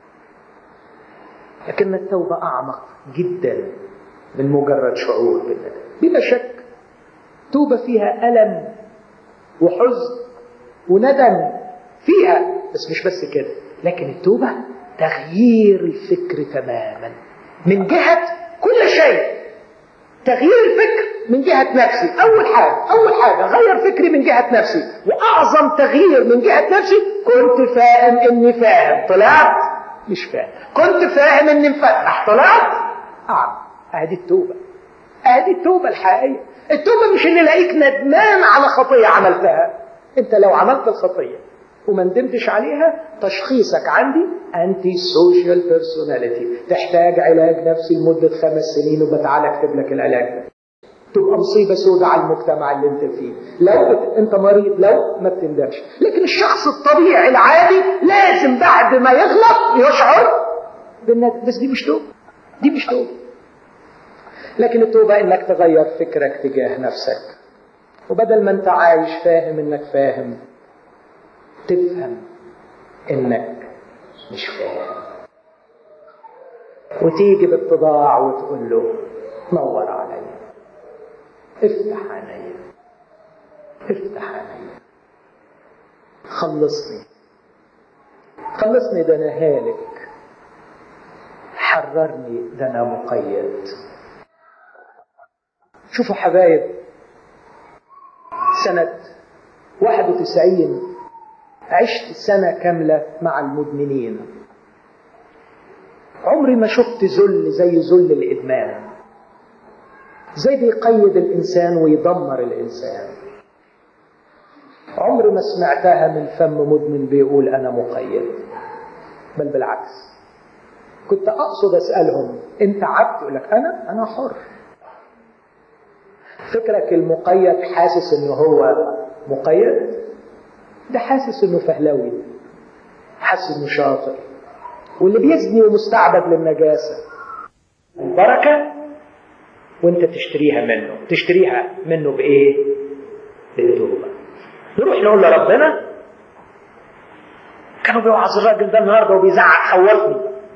لكن التوبه اعمق جدا من مجرد شعور بالندم بلا شك توبه فيها الم وحزن وندم فيها بس مش بس كده لكن التوبه تغيير الفكر تماما من جهه كل شيء تغيير الفكر من جهة نفسي أول حاجة أول حاجة غير فكري من جهة نفسي وأعظم تغيير من جهة نفسي كنت فاهم إني فاهم طلعت مش فاهم كنت فاهم إني مفتح طلعت أعمى أدي التوبة أدي التوبة الحقيقية التوبة مش إن الاقيك ندمان على خطية عملتها أنت لو عملت الخطية وما ندمتش عليها تشخيصك عندي انتي سوشيال بيرسوناليتي تحتاج علاج نفسي لمده خمس سنين وبتعالى اكتب لك العلاج ده تبقى مصيبه سوداء على المجتمع اللي انت فيه لو بت... انت مريض لو ما بتندمش لكن الشخص الطبيعي العادي لازم بعد ما يغلط يشعر بالندم بس دي مش توبه دي مش توبه لكن التوبه انك تغير فكرك تجاه نفسك وبدل ما انت عايش فاهم انك فاهم تفهم انك مش فاهم وتيجي باتضاع وتقول له نور عليا افتح عينيا افتح عينيا خلصني خلصني ده انا هالك حررني ده انا مقيد شوفوا حبايب سنة 91 عشت سنة كاملة مع المدمنين عمري ما شفت ذل زي ذل الإدمان زي بيقيد الإنسان ويدمر الإنسان عمري ما سمعتها من فم مدمن بيقول أنا مقيد بل بالعكس كنت أقصد أسألهم أنت عبد يقول لك أنا أنا حر فكرك المقيد حاسس إنه هو مقيد ده حاسس انه فهلوي حاسس انه شاطر واللي بيزني ومستعبد للنجاسة البركة وانت تشتريها منه تشتريها منه بايه بالتوبة نروح نقول لربنا كانوا بيوعظ الراجل ده النهارده وبيزعق خوفني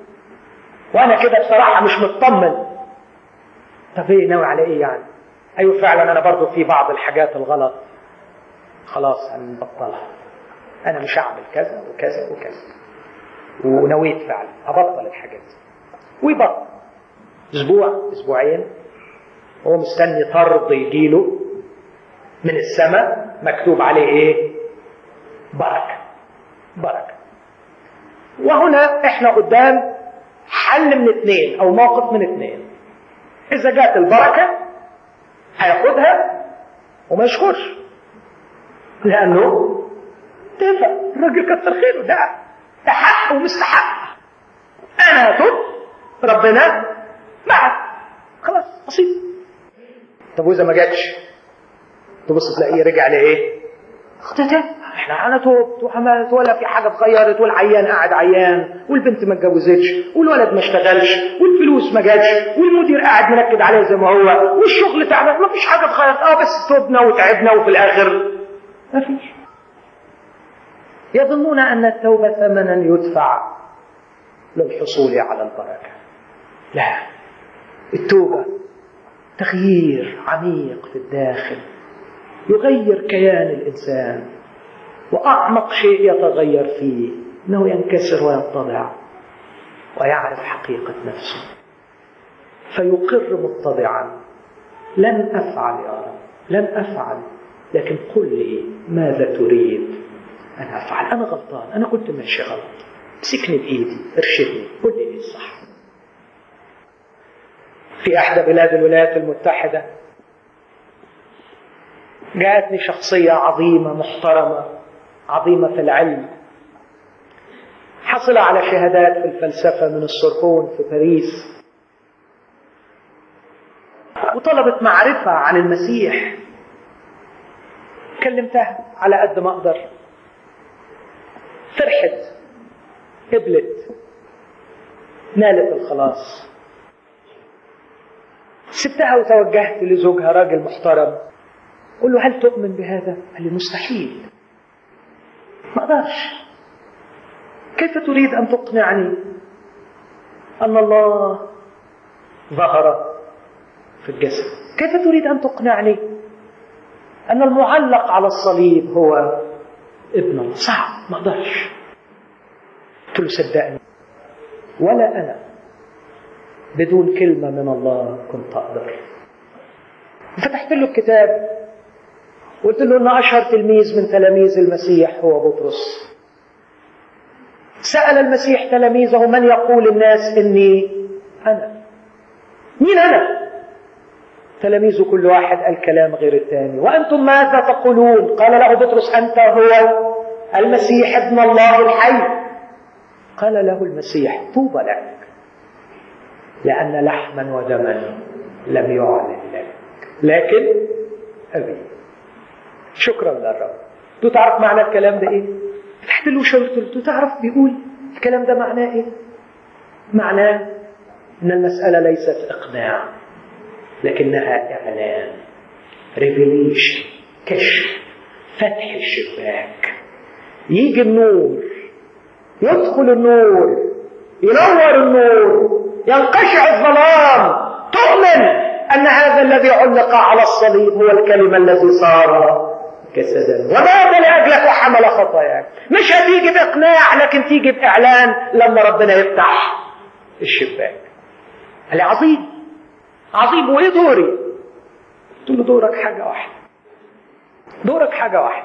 وانا كده بصراحه مش مطمن طب ايه ناوي على ايه يعني ايوه فعلا انا برضو في بعض الحاجات الغلط خلاص هنبطلها انا مش هعمل كذا وكذا وكذا ونويت فعلا هبطل الحاجات دي ويبطل اسبوع اسبوعين هو مستني طرد يجيله من السماء مكتوب عليه ايه بركه بركه وهنا احنا قدام حل من اثنين او موقف من اثنين اذا جات البركه هياخدها وما يشكرش لانه اتفق الراجل كتر خيره ده ده حق ومستحق انا هتوب ربنا معك خلاص بسيط طب واذا ما جاتش تبص تلاقيه رجع لايه؟ اختتم احنا انا توبت وعملت ولا في حاجه اتغيرت والعيان قاعد عيان والبنت ما اتجوزتش والولد ما اشتغلش والفلوس ما جاتش والمدير قاعد منكد عليه زي ما هو والشغل تعبان ما فيش حاجه اتغيرت اه بس توبنا وتعبنا وفي الاخر ما فيش يظنون ان التوبه ثمنا يدفع للحصول على البركه لا التوبه تغيير عميق في الداخل يغير كيان الانسان واعمق شيء يتغير فيه انه ينكسر ويتضع ويعرف حقيقه نفسه فيقر متضعا لن افعل يا رب لن افعل لكن قل لي ماذا تريد ان افعل انا غلطان انا كنت ماشي غلط امسكني بايدي ارشدني قل لي الصح في احدى بلاد الولايات المتحده جاءتني شخصيه عظيمه محترمه عظيمه في العلم حصل على شهادات في الفلسفه من السوربون في باريس وطلبت معرفه عن المسيح كلمتها على قد ما اقدر فرحت قبلت نالت الخلاص سبتها وتوجهت لزوجها راجل محترم قل له هل تؤمن بهذا؟ قال لي مستحيل ما اقدرش كيف تريد ان تقنعني ان الله ظهر في الجسد كيف تريد ان تقنعني ان المعلق على الصليب هو ابن الله صعب ما اقدرش قلت له صدقني ولا انا بدون كلمه من الله كنت اقدر فتحت له الكتاب قلت له ان اشهر تلميذ من تلاميذ المسيح هو بطرس سال المسيح تلاميذه من يقول الناس اني انا مين انا تلاميذه كل واحد قال كلام غير الثاني وانتم ماذا تقولون قال له بطرس انت هو المسيح ابن الله الحي قال له المسيح طوبى لك لان لحما ودما لم يعلن لك لكن ابي شكرا للرب تو تعرف معنى الكلام ده ايه فتحت له وشاورت له تو تعرف بيقول الكلام ده معناه ايه معناه ان المساله ليست اقناع لكنها اعلان ريفيليشن كشف فتح الشباك يجي النور يدخل النور ينور النور ينقشع الظلام تؤمن ان هذا الذي علق على الصليب هو الكلمه الذي صار جسدا ومات لاجلك وحمل خطاياك مش هتيجي باقناع لكن تيجي باعلان لما ربنا يفتح الشباك قال عظيم عظيم وايه دوري قلت له دورك حاجه واحده دورك حاجه واحده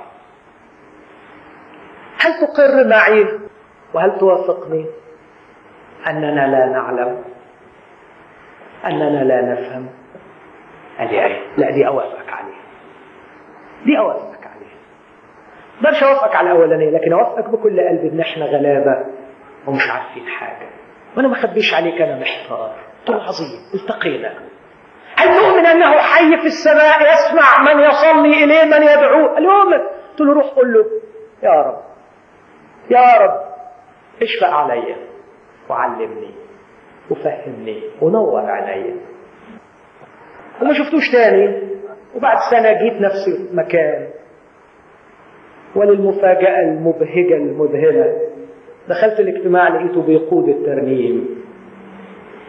هل تقر معي وهل توافقني اننا لا نعلم اننا لا نفهم قال لي ايه لا دي اوافقك عليها دي اوافقك عليها مقدرش اوافقك على الاولانيه لكن اوافقك بكل قلبي ان احنا غلابه ومش عارفين حاجه وانا ما اخبيش عليك انا محتار قلت له عظيم التقينا هل تؤمن انه حي في السماء يسمع من يصلي اليه من يدعوه قال لي اؤمن قلت له روح قل له يا رب يا رب اشفق عليا وعلمني وفهمني ونور عليا وما شفتوش تاني وبعد سنة جيت نفس المكان وللمفاجأة المبهجة المذهلة دخلت الاجتماع لقيته بيقود الترنيم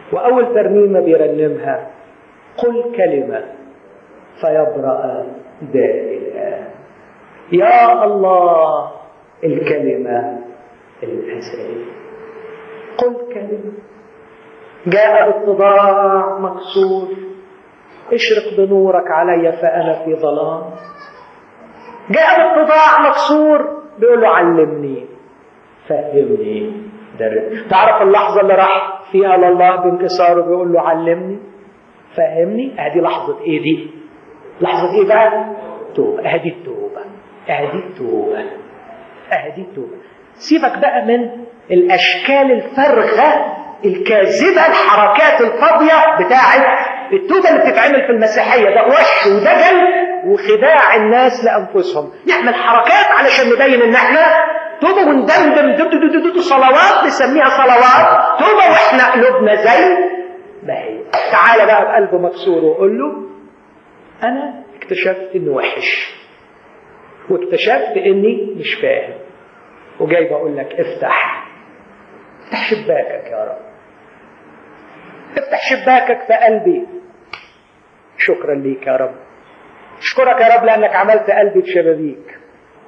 وأول ترنيمة بيرنمها قل كلمة فيبرأ داء الآن يا الله الكلمة الأزلية قل كلمة جاء اتضاع مكسور اشرق بنورك علي فأنا في ظلام جاء باتضاع مكسور بيقول له علمني فهمني درب تعرف اللحظة اللي راح فيها لله بانكساره بيقول له علمني فهمني ادي لحظة ايه دي لحظة ايه بقى توبة ادي التوبة ادي التوبة ادي التوبة سيبك بقى من الاشكال الفارغة الكاذبة الحركات الفاضية بتاعت التوبة اللي بتتعمل في المسيحية ده وش ودجل وخداع الناس لأنفسهم نعمل حركات علشان نبين ان احنا توبة وندمدم دو دو دو دو صلوات نسميها صلوات توبة واحنا قلوبنا زي ما هي تعالى بقى بقلب مكسور وقول له انا اكتشفت اني وحش واكتشفت اني مش فاهم وجاي بقول لك افتح افتح شباكك يا رب افتح شباكك في قلبي شكرا ليك يا رب اشكرك يا رب لانك عملت قلبي بشبابيك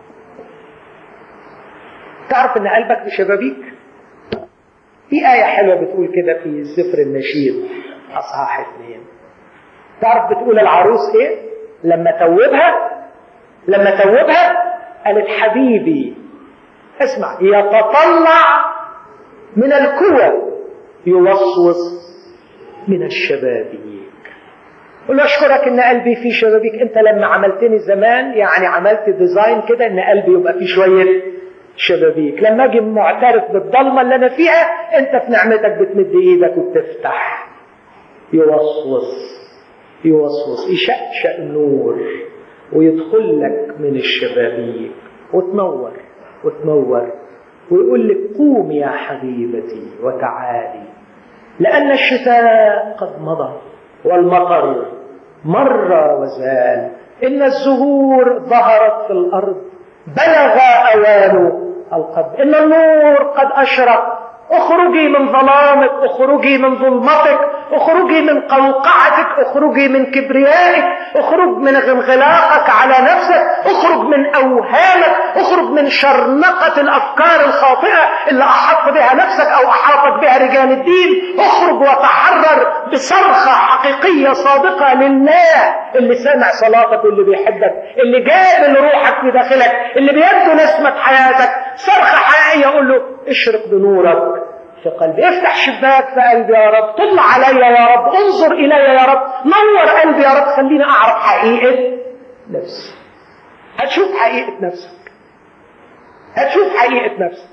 تعرف ان قلبك بشبابيك في آية حلوة بتقول كده في سفر النشيد أصحاح اثنين تعرف بتقول العروس إيه؟ لما توبها لما توبها قالت حبيبي اسمع يتطلع من الكوى يوسوس من الشبابيك قل له اشكرك ان قلبي فيه شبابيك انت لما عملتني زمان يعني عملت ديزاين كده ان قلبي يبقى فيه شويه شبابيك لما اجي معترف بالضلمه اللي انا فيها انت في نعمتك بتمد ايدك وبتفتح يوسوس يوسوس يشقشق النور ويدخل لك من الشبابيك وتنور وتنور ويقول لك قومي يا حبيبتي وتعالي لأن الشتاء قد مضى والمطر مر وزال إن الزهور ظهرت في الأرض بلغ أوان القبر إن النور قد أشرق اخرجي من ظلامك اخرجي من ظلمتك اخرجي من قوقعتك اخرجي من كبريائك اخرج من انغلاقك على نفسك اخرج من اوهامك اخرج من شرنقة الافكار الخاطئة اللي احاط بها نفسك او احاطت بها رجال الدين اخرج وتحرر بصرخة حقيقية صادقة لله اللي سامع صلاتك واللي بيحبك اللي جاب روحك في داخلك اللي بيبدو نسمة حياتك صرخة حقيقية يقول له اشرق بنورك في قلبي افتح شباك في قلبي يا رب طل علي يا رب انظر الي يا رب نور قلبي يا رب خليني اعرف حقيقة نفسي هتشوف حقيقة نفسك هتشوف حقيقة نفسك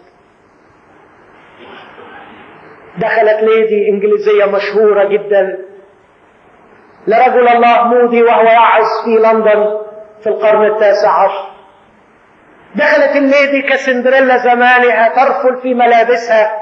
دخلت ليدي انجليزية مشهورة جدا لرجل الله مودي وهو يعظ في لندن في القرن التاسع عشر دخلت الليدي كسندريلا زمانها ترفل في ملابسها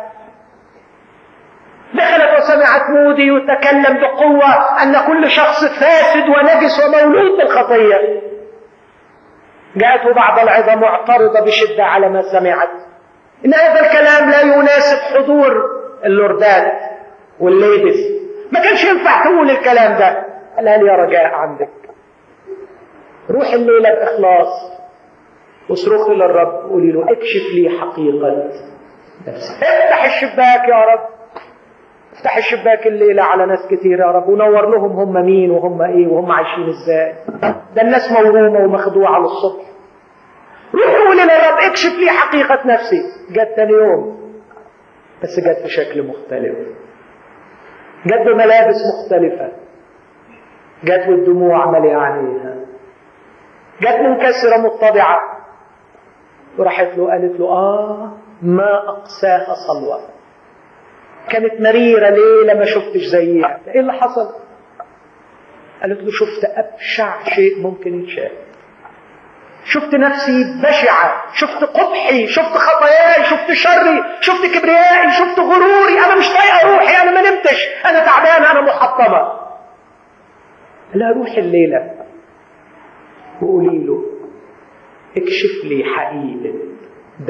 دخلت وسمعت مودي يتكلم بقوة أن كل شخص فاسد ونجس ومولود بالخطية جاءته بعض العظة معترضة بشدة على ما سمعت إن هذا الكلام لا يناسب حضور اللوردات والليديز ما كانش ينفع تقول الكلام ده قالها لي يا رجاء عندك روح الليلة بإخلاص واصرخي للرب قولي له اكشف لي حقيقة نفسك افتح الشباك يا رب افتح الشباك الليلة على ناس كتير يا رب ونور لهم هم مين وهم ايه وهم عايشين ازاي ده الناس موهومة ومخدوعة للصبح روح قولي للرب اكشف لي حقيقة نفسي جت تاني يوم بس جت بشكل مختلف جت بملابس مختلفة جت والدموع مالية عينيها جت منكسرة متضعة وراحت له قالت له آه ما أقساها صلوة كانت مريرة ليه لما شفتش زيها إيه اللي حصل قالت له شفت أبشع شيء ممكن يتشاف شفت نفسي بشعة شفت قبحي شفت خطاياي شفت شري شفت كبريائي شفت غروري أنا مش طايقة روحي أنا ما نمتش أنا تعبانة أنا محطمة لا روحي الليلة وقولي له اكشف لي حقيقة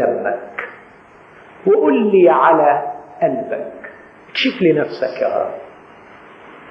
دمك وقول لي على قلبك اكشف لي نفسك يا رب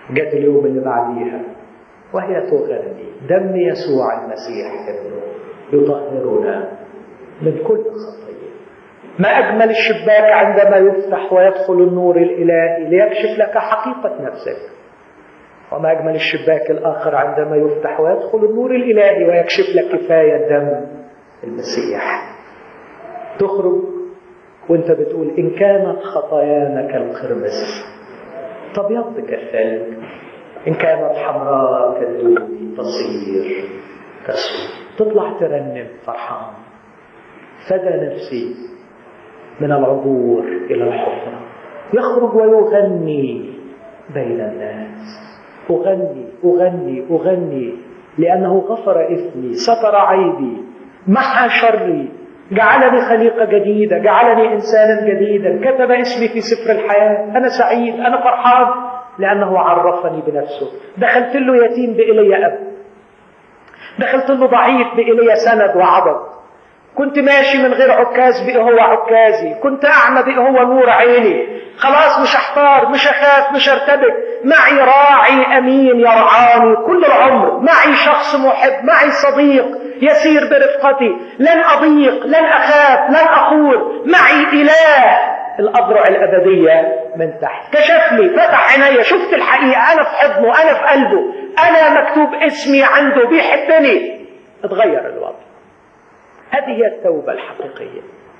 جت اليوم اللي بعديها وهي تغني دم يسوع المسيح ابنه يطهرنا من كل خطيه ما اجمل الشباك عندما يفتح ويدخل النور الالهي ليكشف لك حقيقه نفسك وما اجمل الشباك الاخر عندما يفتح ويدخل النور الالهي ويكشف لك كفايه دم المسيح تخرج وانت بتقول ان كانت خطايانا كالقرمز تبيض كالثلج ان كانت حمراء كالدود تصير كالسود تطلع ترنم فرحان فدى نفسي من العبور الى الحفره يخرج ويغني بين الناس اغني اغني اغني لانه غفر اثمي ستر عيبي محى شري جعلني خليقة جديدة جعلني إنسانا جديدا كتب اسمي في سفر الحياة أنا سعيد أنا فرحان لأنه عرفني بنفسه دخلت له يتيم بإلي أب دخلت له ضعيف بإلي سند وعضد كنت ماشي من غير عكاز بقى هو عكازي كنت أعمى بقى هو نور عيني خلاص مش احتار مش اخاف مش ارتبك معي راعي امين يرعاني كل العمر معي شخص محب معي صديق يسير برفقتي لن اضيق لن اخاف لن اقول معي اله الاذرع الابديه من تحت كشف لي فتح عيني شفت الحقيقه انا في حضنه انا في قلبه انا مكتوب اسمي عنده بيحبني اتغير الوضع هذه هي التوبه الحقيقيه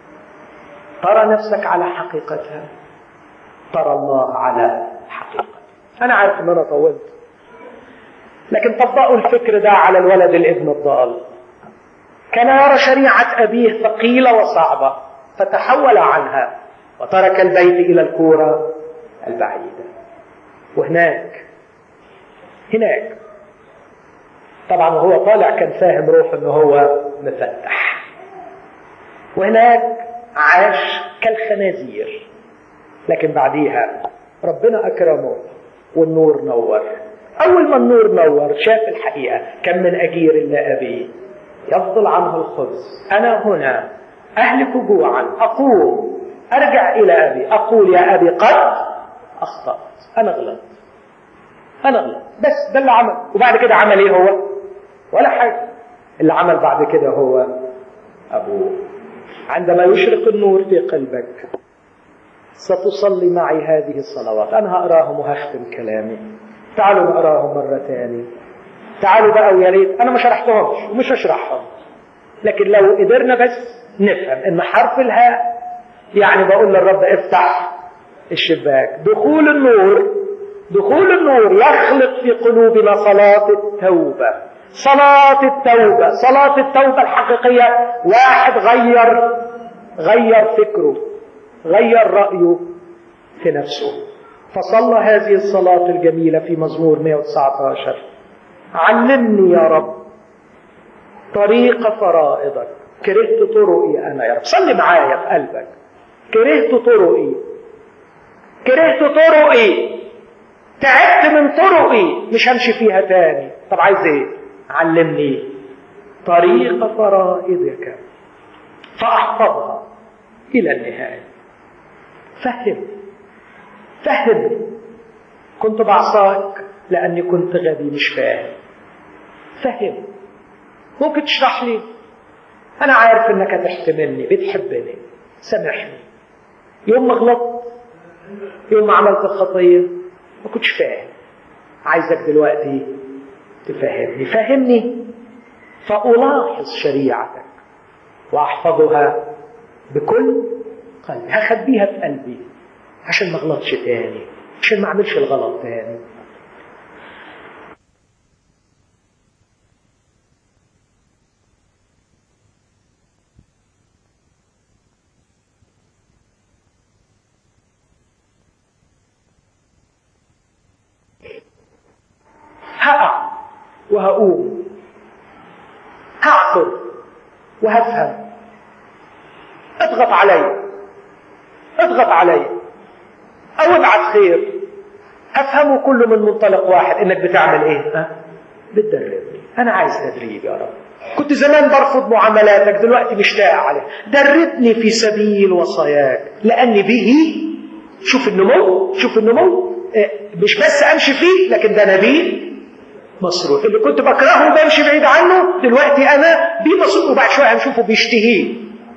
ترى نفسك على حقيقتها ترى الله على حقيقته أنا عارف إن أنا طولت لكن طبقوا الفكر ده على الولد الابن الضال كان يرى شريعة أبيه ثقيلة وصعبة فتحول عنها وترك البيت إلى الكورة البعيدة وهناك هناك طبعا وهو طالع كان فاهم روحه ان هو مفتح وهناك عاش كالخنازير لكن بعديها ربنا أكرمه والنور نور أول ما النور نور شاف الحقيقة كم من أجير إلا أبي يفضل عنه الخبز أنا هنا أهلك جوعا أقوم أرجع إلى أبي أقول يا أبي قد أخطأت أنا غلطت أنا غلطت بس ده اللي عمل وبعد كده عمل إيه هو؟ ولا حاجة اللي عمل بعد كده هو أبوه عندما يشرق النور في قلبك ستصلي معي هذه الصلوات أنا هقراهم وهختم كلامي تعالوا نقراهم مرة تاني تعالوا بقى ويا ريت أنا ما شرحتهمش ومش هشرحهم لكن لو قدرنا بس نفهم إن حرف الهاء يعني بقول للرب افتح الشباك دخول النور دخول النور يخلق في قلوبنا صلاة التوبة صلاة التوبة صلاة التوبة الحقيقية واحد غير غير فكره غير رأيه في نفسه فصلى هذه الصلاة الجميلة في مزمور 119 علمني يا رب طريق فرائضك كرهت طرقي أنا يا رب صلي معايا في قلبك كرهت طرقي كرهت طرقي تعبت من طرقي مش همشي فيها تاني طب عايز ايه علمني طريق فرائضك فاحفظها الى النهايه فهم فهم كنت بعصاك لاني كنت غبي مش فاهم فهم ممكن تشرح لي انا عارف انك هتحتملني بتحبني سامحني يوم ما غلطت يوم ما عملت الخطيه ما كنتش فاهم عايزك دلوقتي تفهمني فهمني فألاحظ شريعتك وأحفظها بكل قلبي هخبيها في قلبي عشان ما اغلطش تاني عشان ما اعملش الغلط تاني هقع وهقوم هعثر وهفهم اضغط علي اضغط علي او ابعت خير هفهمه كله من منطلق واحد انك بتعمل ايه ها؟ بتدربني انا عايز تدريب يا رب كنت زمان برفض معاملاتك دلوقتي مشتاق عليها دربني في سبيل وصاياك لاني به شوف النمو شوف النمو مش بس امشي فيه لكن ده نبي مسرور اللي كنت بكرهه بمشي بعيد عنه دلوقتي انا بيه مسرور وبعد شويه هنشوفه بيشتهيه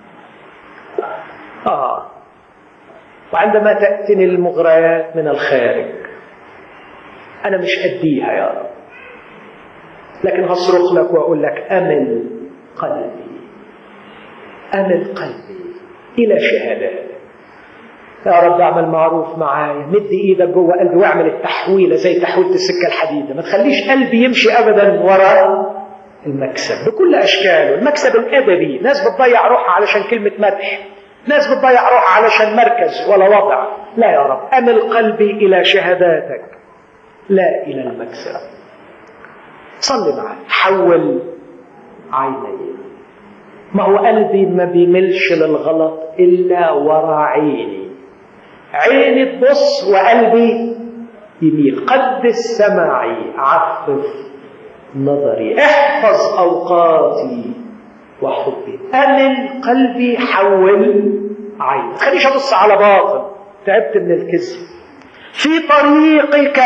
اه وعندما تاتني المغريات من الخارج انا مش اديها يا رب لكن هصرخ لك واقول لك امل قلبي امل قلبي الى شهادات يا رب اعمل معروف معايا مد ايدك جوه قلبي واعمل التحويله زي تحويله السكه الحديده ما تخليش قلبي يمشي ابدا وراء المكسب بكل اشكاله المكسب الادبي ناس بتضيع روحها علشان كلمه مدح ناس بتضيع روحها علشان مركز ولا وضع لا يا رب امل قلبي الى شهاداتك لا الى المكسب صلي معي حول عيني ما هو قلبي ما بيملش للغلط الا ورا عيني عيني تبص وقلبي يميل قدس سمعي عفف نظري احفظ اوقاتي وحبي امن قلبي حول عيني خليش ابص على باطل تعبت من الكذب في طريقك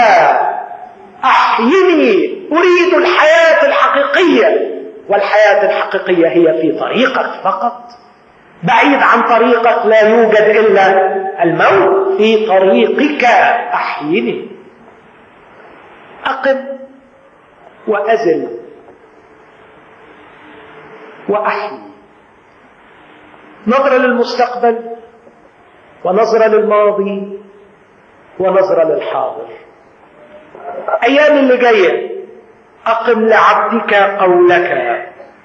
احيني اريد الحياه الحقيقيه والحياه الحقيقيه هي في طريقك فقط بعيد عن طريقك لا يوجد الا الموت في طريقك احيني اقم وازل واحيي نظره للمستقبل ونظره للماضي ونظره للحاضر ايام اللي جايه اقم لعبدك قولك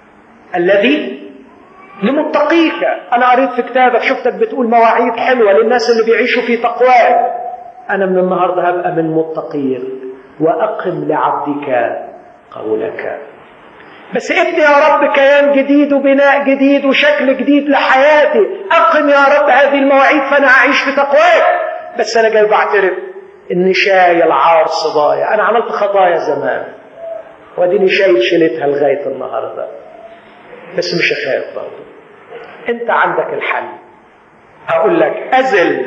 الذي لمتقيك انا قريت في كتابك شفتك بتقول مواعيد حلوه للناس اللي بيعيشوا في تقواك انا من النهارده هبقى من متقيك واقم لعبدك قولك بس ابني يا رب كيان جديد وبناء جديد وشكل جديد لحياتي اقم يا رب هذه المواعيد فانا اعيش في تقواك بس انا جاي بعترف اني شايل عار صبايا انا عملت خطايا زمان واديني شايل شيلتها لغايه النهارده بس مش هخاف برضه انت عندك الحل هقول لك ازل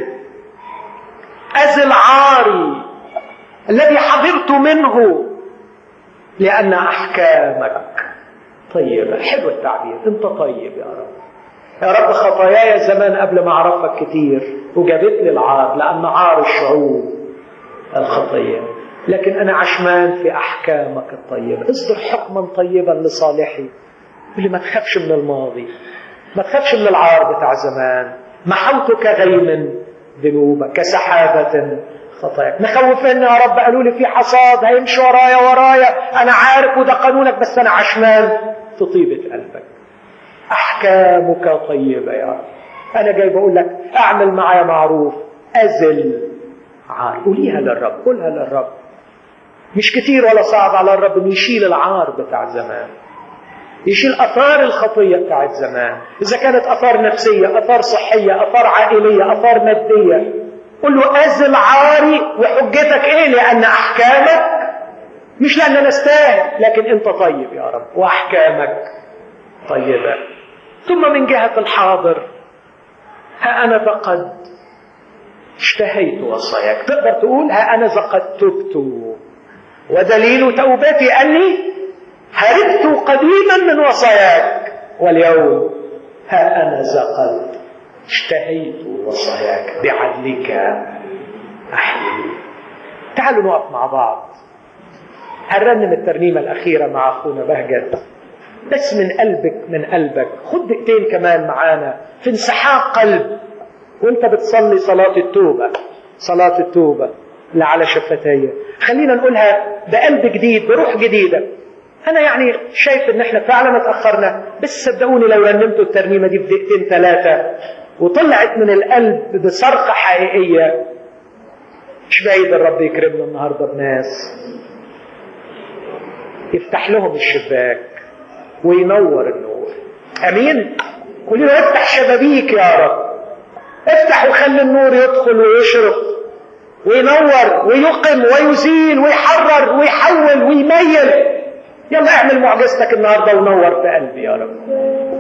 ازل عاري الذي حذرت منه لان احكامك طيبه حلو التعبير انت طيب يا رب يا رب خطاياي زمان قبل ما اعرفك كتير وجابت لي العار لان عار الشعوب الخطيه لكن انا عشمان في احكامك الطيبه اصدر حكما طيبا لصالحي اللي ما تخافش من الماضي ما تخافش من العار بتاع زمان محوت كغيم ذنوبك كسحابة خطاياك مخوفني يا رب قالوا لي في حصاد هيمشي ورايا ورايا انا عارف وده قانونك بس انا عشمان في طيبة قلبك احكامك طيبة يا رب انا جاي بقول لك اعمل معايا معروف ازل عار قوليها للرب قولها للرب مش كتير ولا صعب على الرب انه يشيل العار بتاع زمان يشيل اثار الخطيه بتاعت زمان اذا كانت اثار نفسيه اثار صحيه اثار عائليه اثار ماديه قل له ازل عاري وحجتك ايه لان احكامك مش لان انا استاهل لكن انت طيب يا رب واحكامك طيبه ثم من جهه الحاضر ها انا فقد اشتهيت وصاياك تقدر تقول ها انا قد تبت ودليل توبتي اني هربت قديما من وصاياك واليوم ها انا قد اشتهيت وصاياك بعدلك احيي تعالوا نقف مع بعض هنرنم الترنيمه الاخيره مع اخونا بهجت بس من قلبك من قلبك خد دقيقتين كمان معانا في انسحاق قلب وانت بتصلي صلاه التوبه صلاه التوبه اللي على شفتي خلينا نقولها بقلب جديد بروح جديده انا يعني شايف ان احنا فعلا اتاخرنا بس صدقوني لو رنمتوا الترنيمه دي في دقيقتين ثلاثه وطلعت من القلب بصرخه حقيقيه مش بعيد الرب يكرمنا النهارده بناس يفتح لهم الشباك وينور النور امين قولي له افتح شبابيك يا رب افتح وخلي النور يدخل ويشرق وينور ويقم ويزيل ويحرر ويحول ويميل يلا اعمل معجزتك النهارده ونور في قلبي يا رب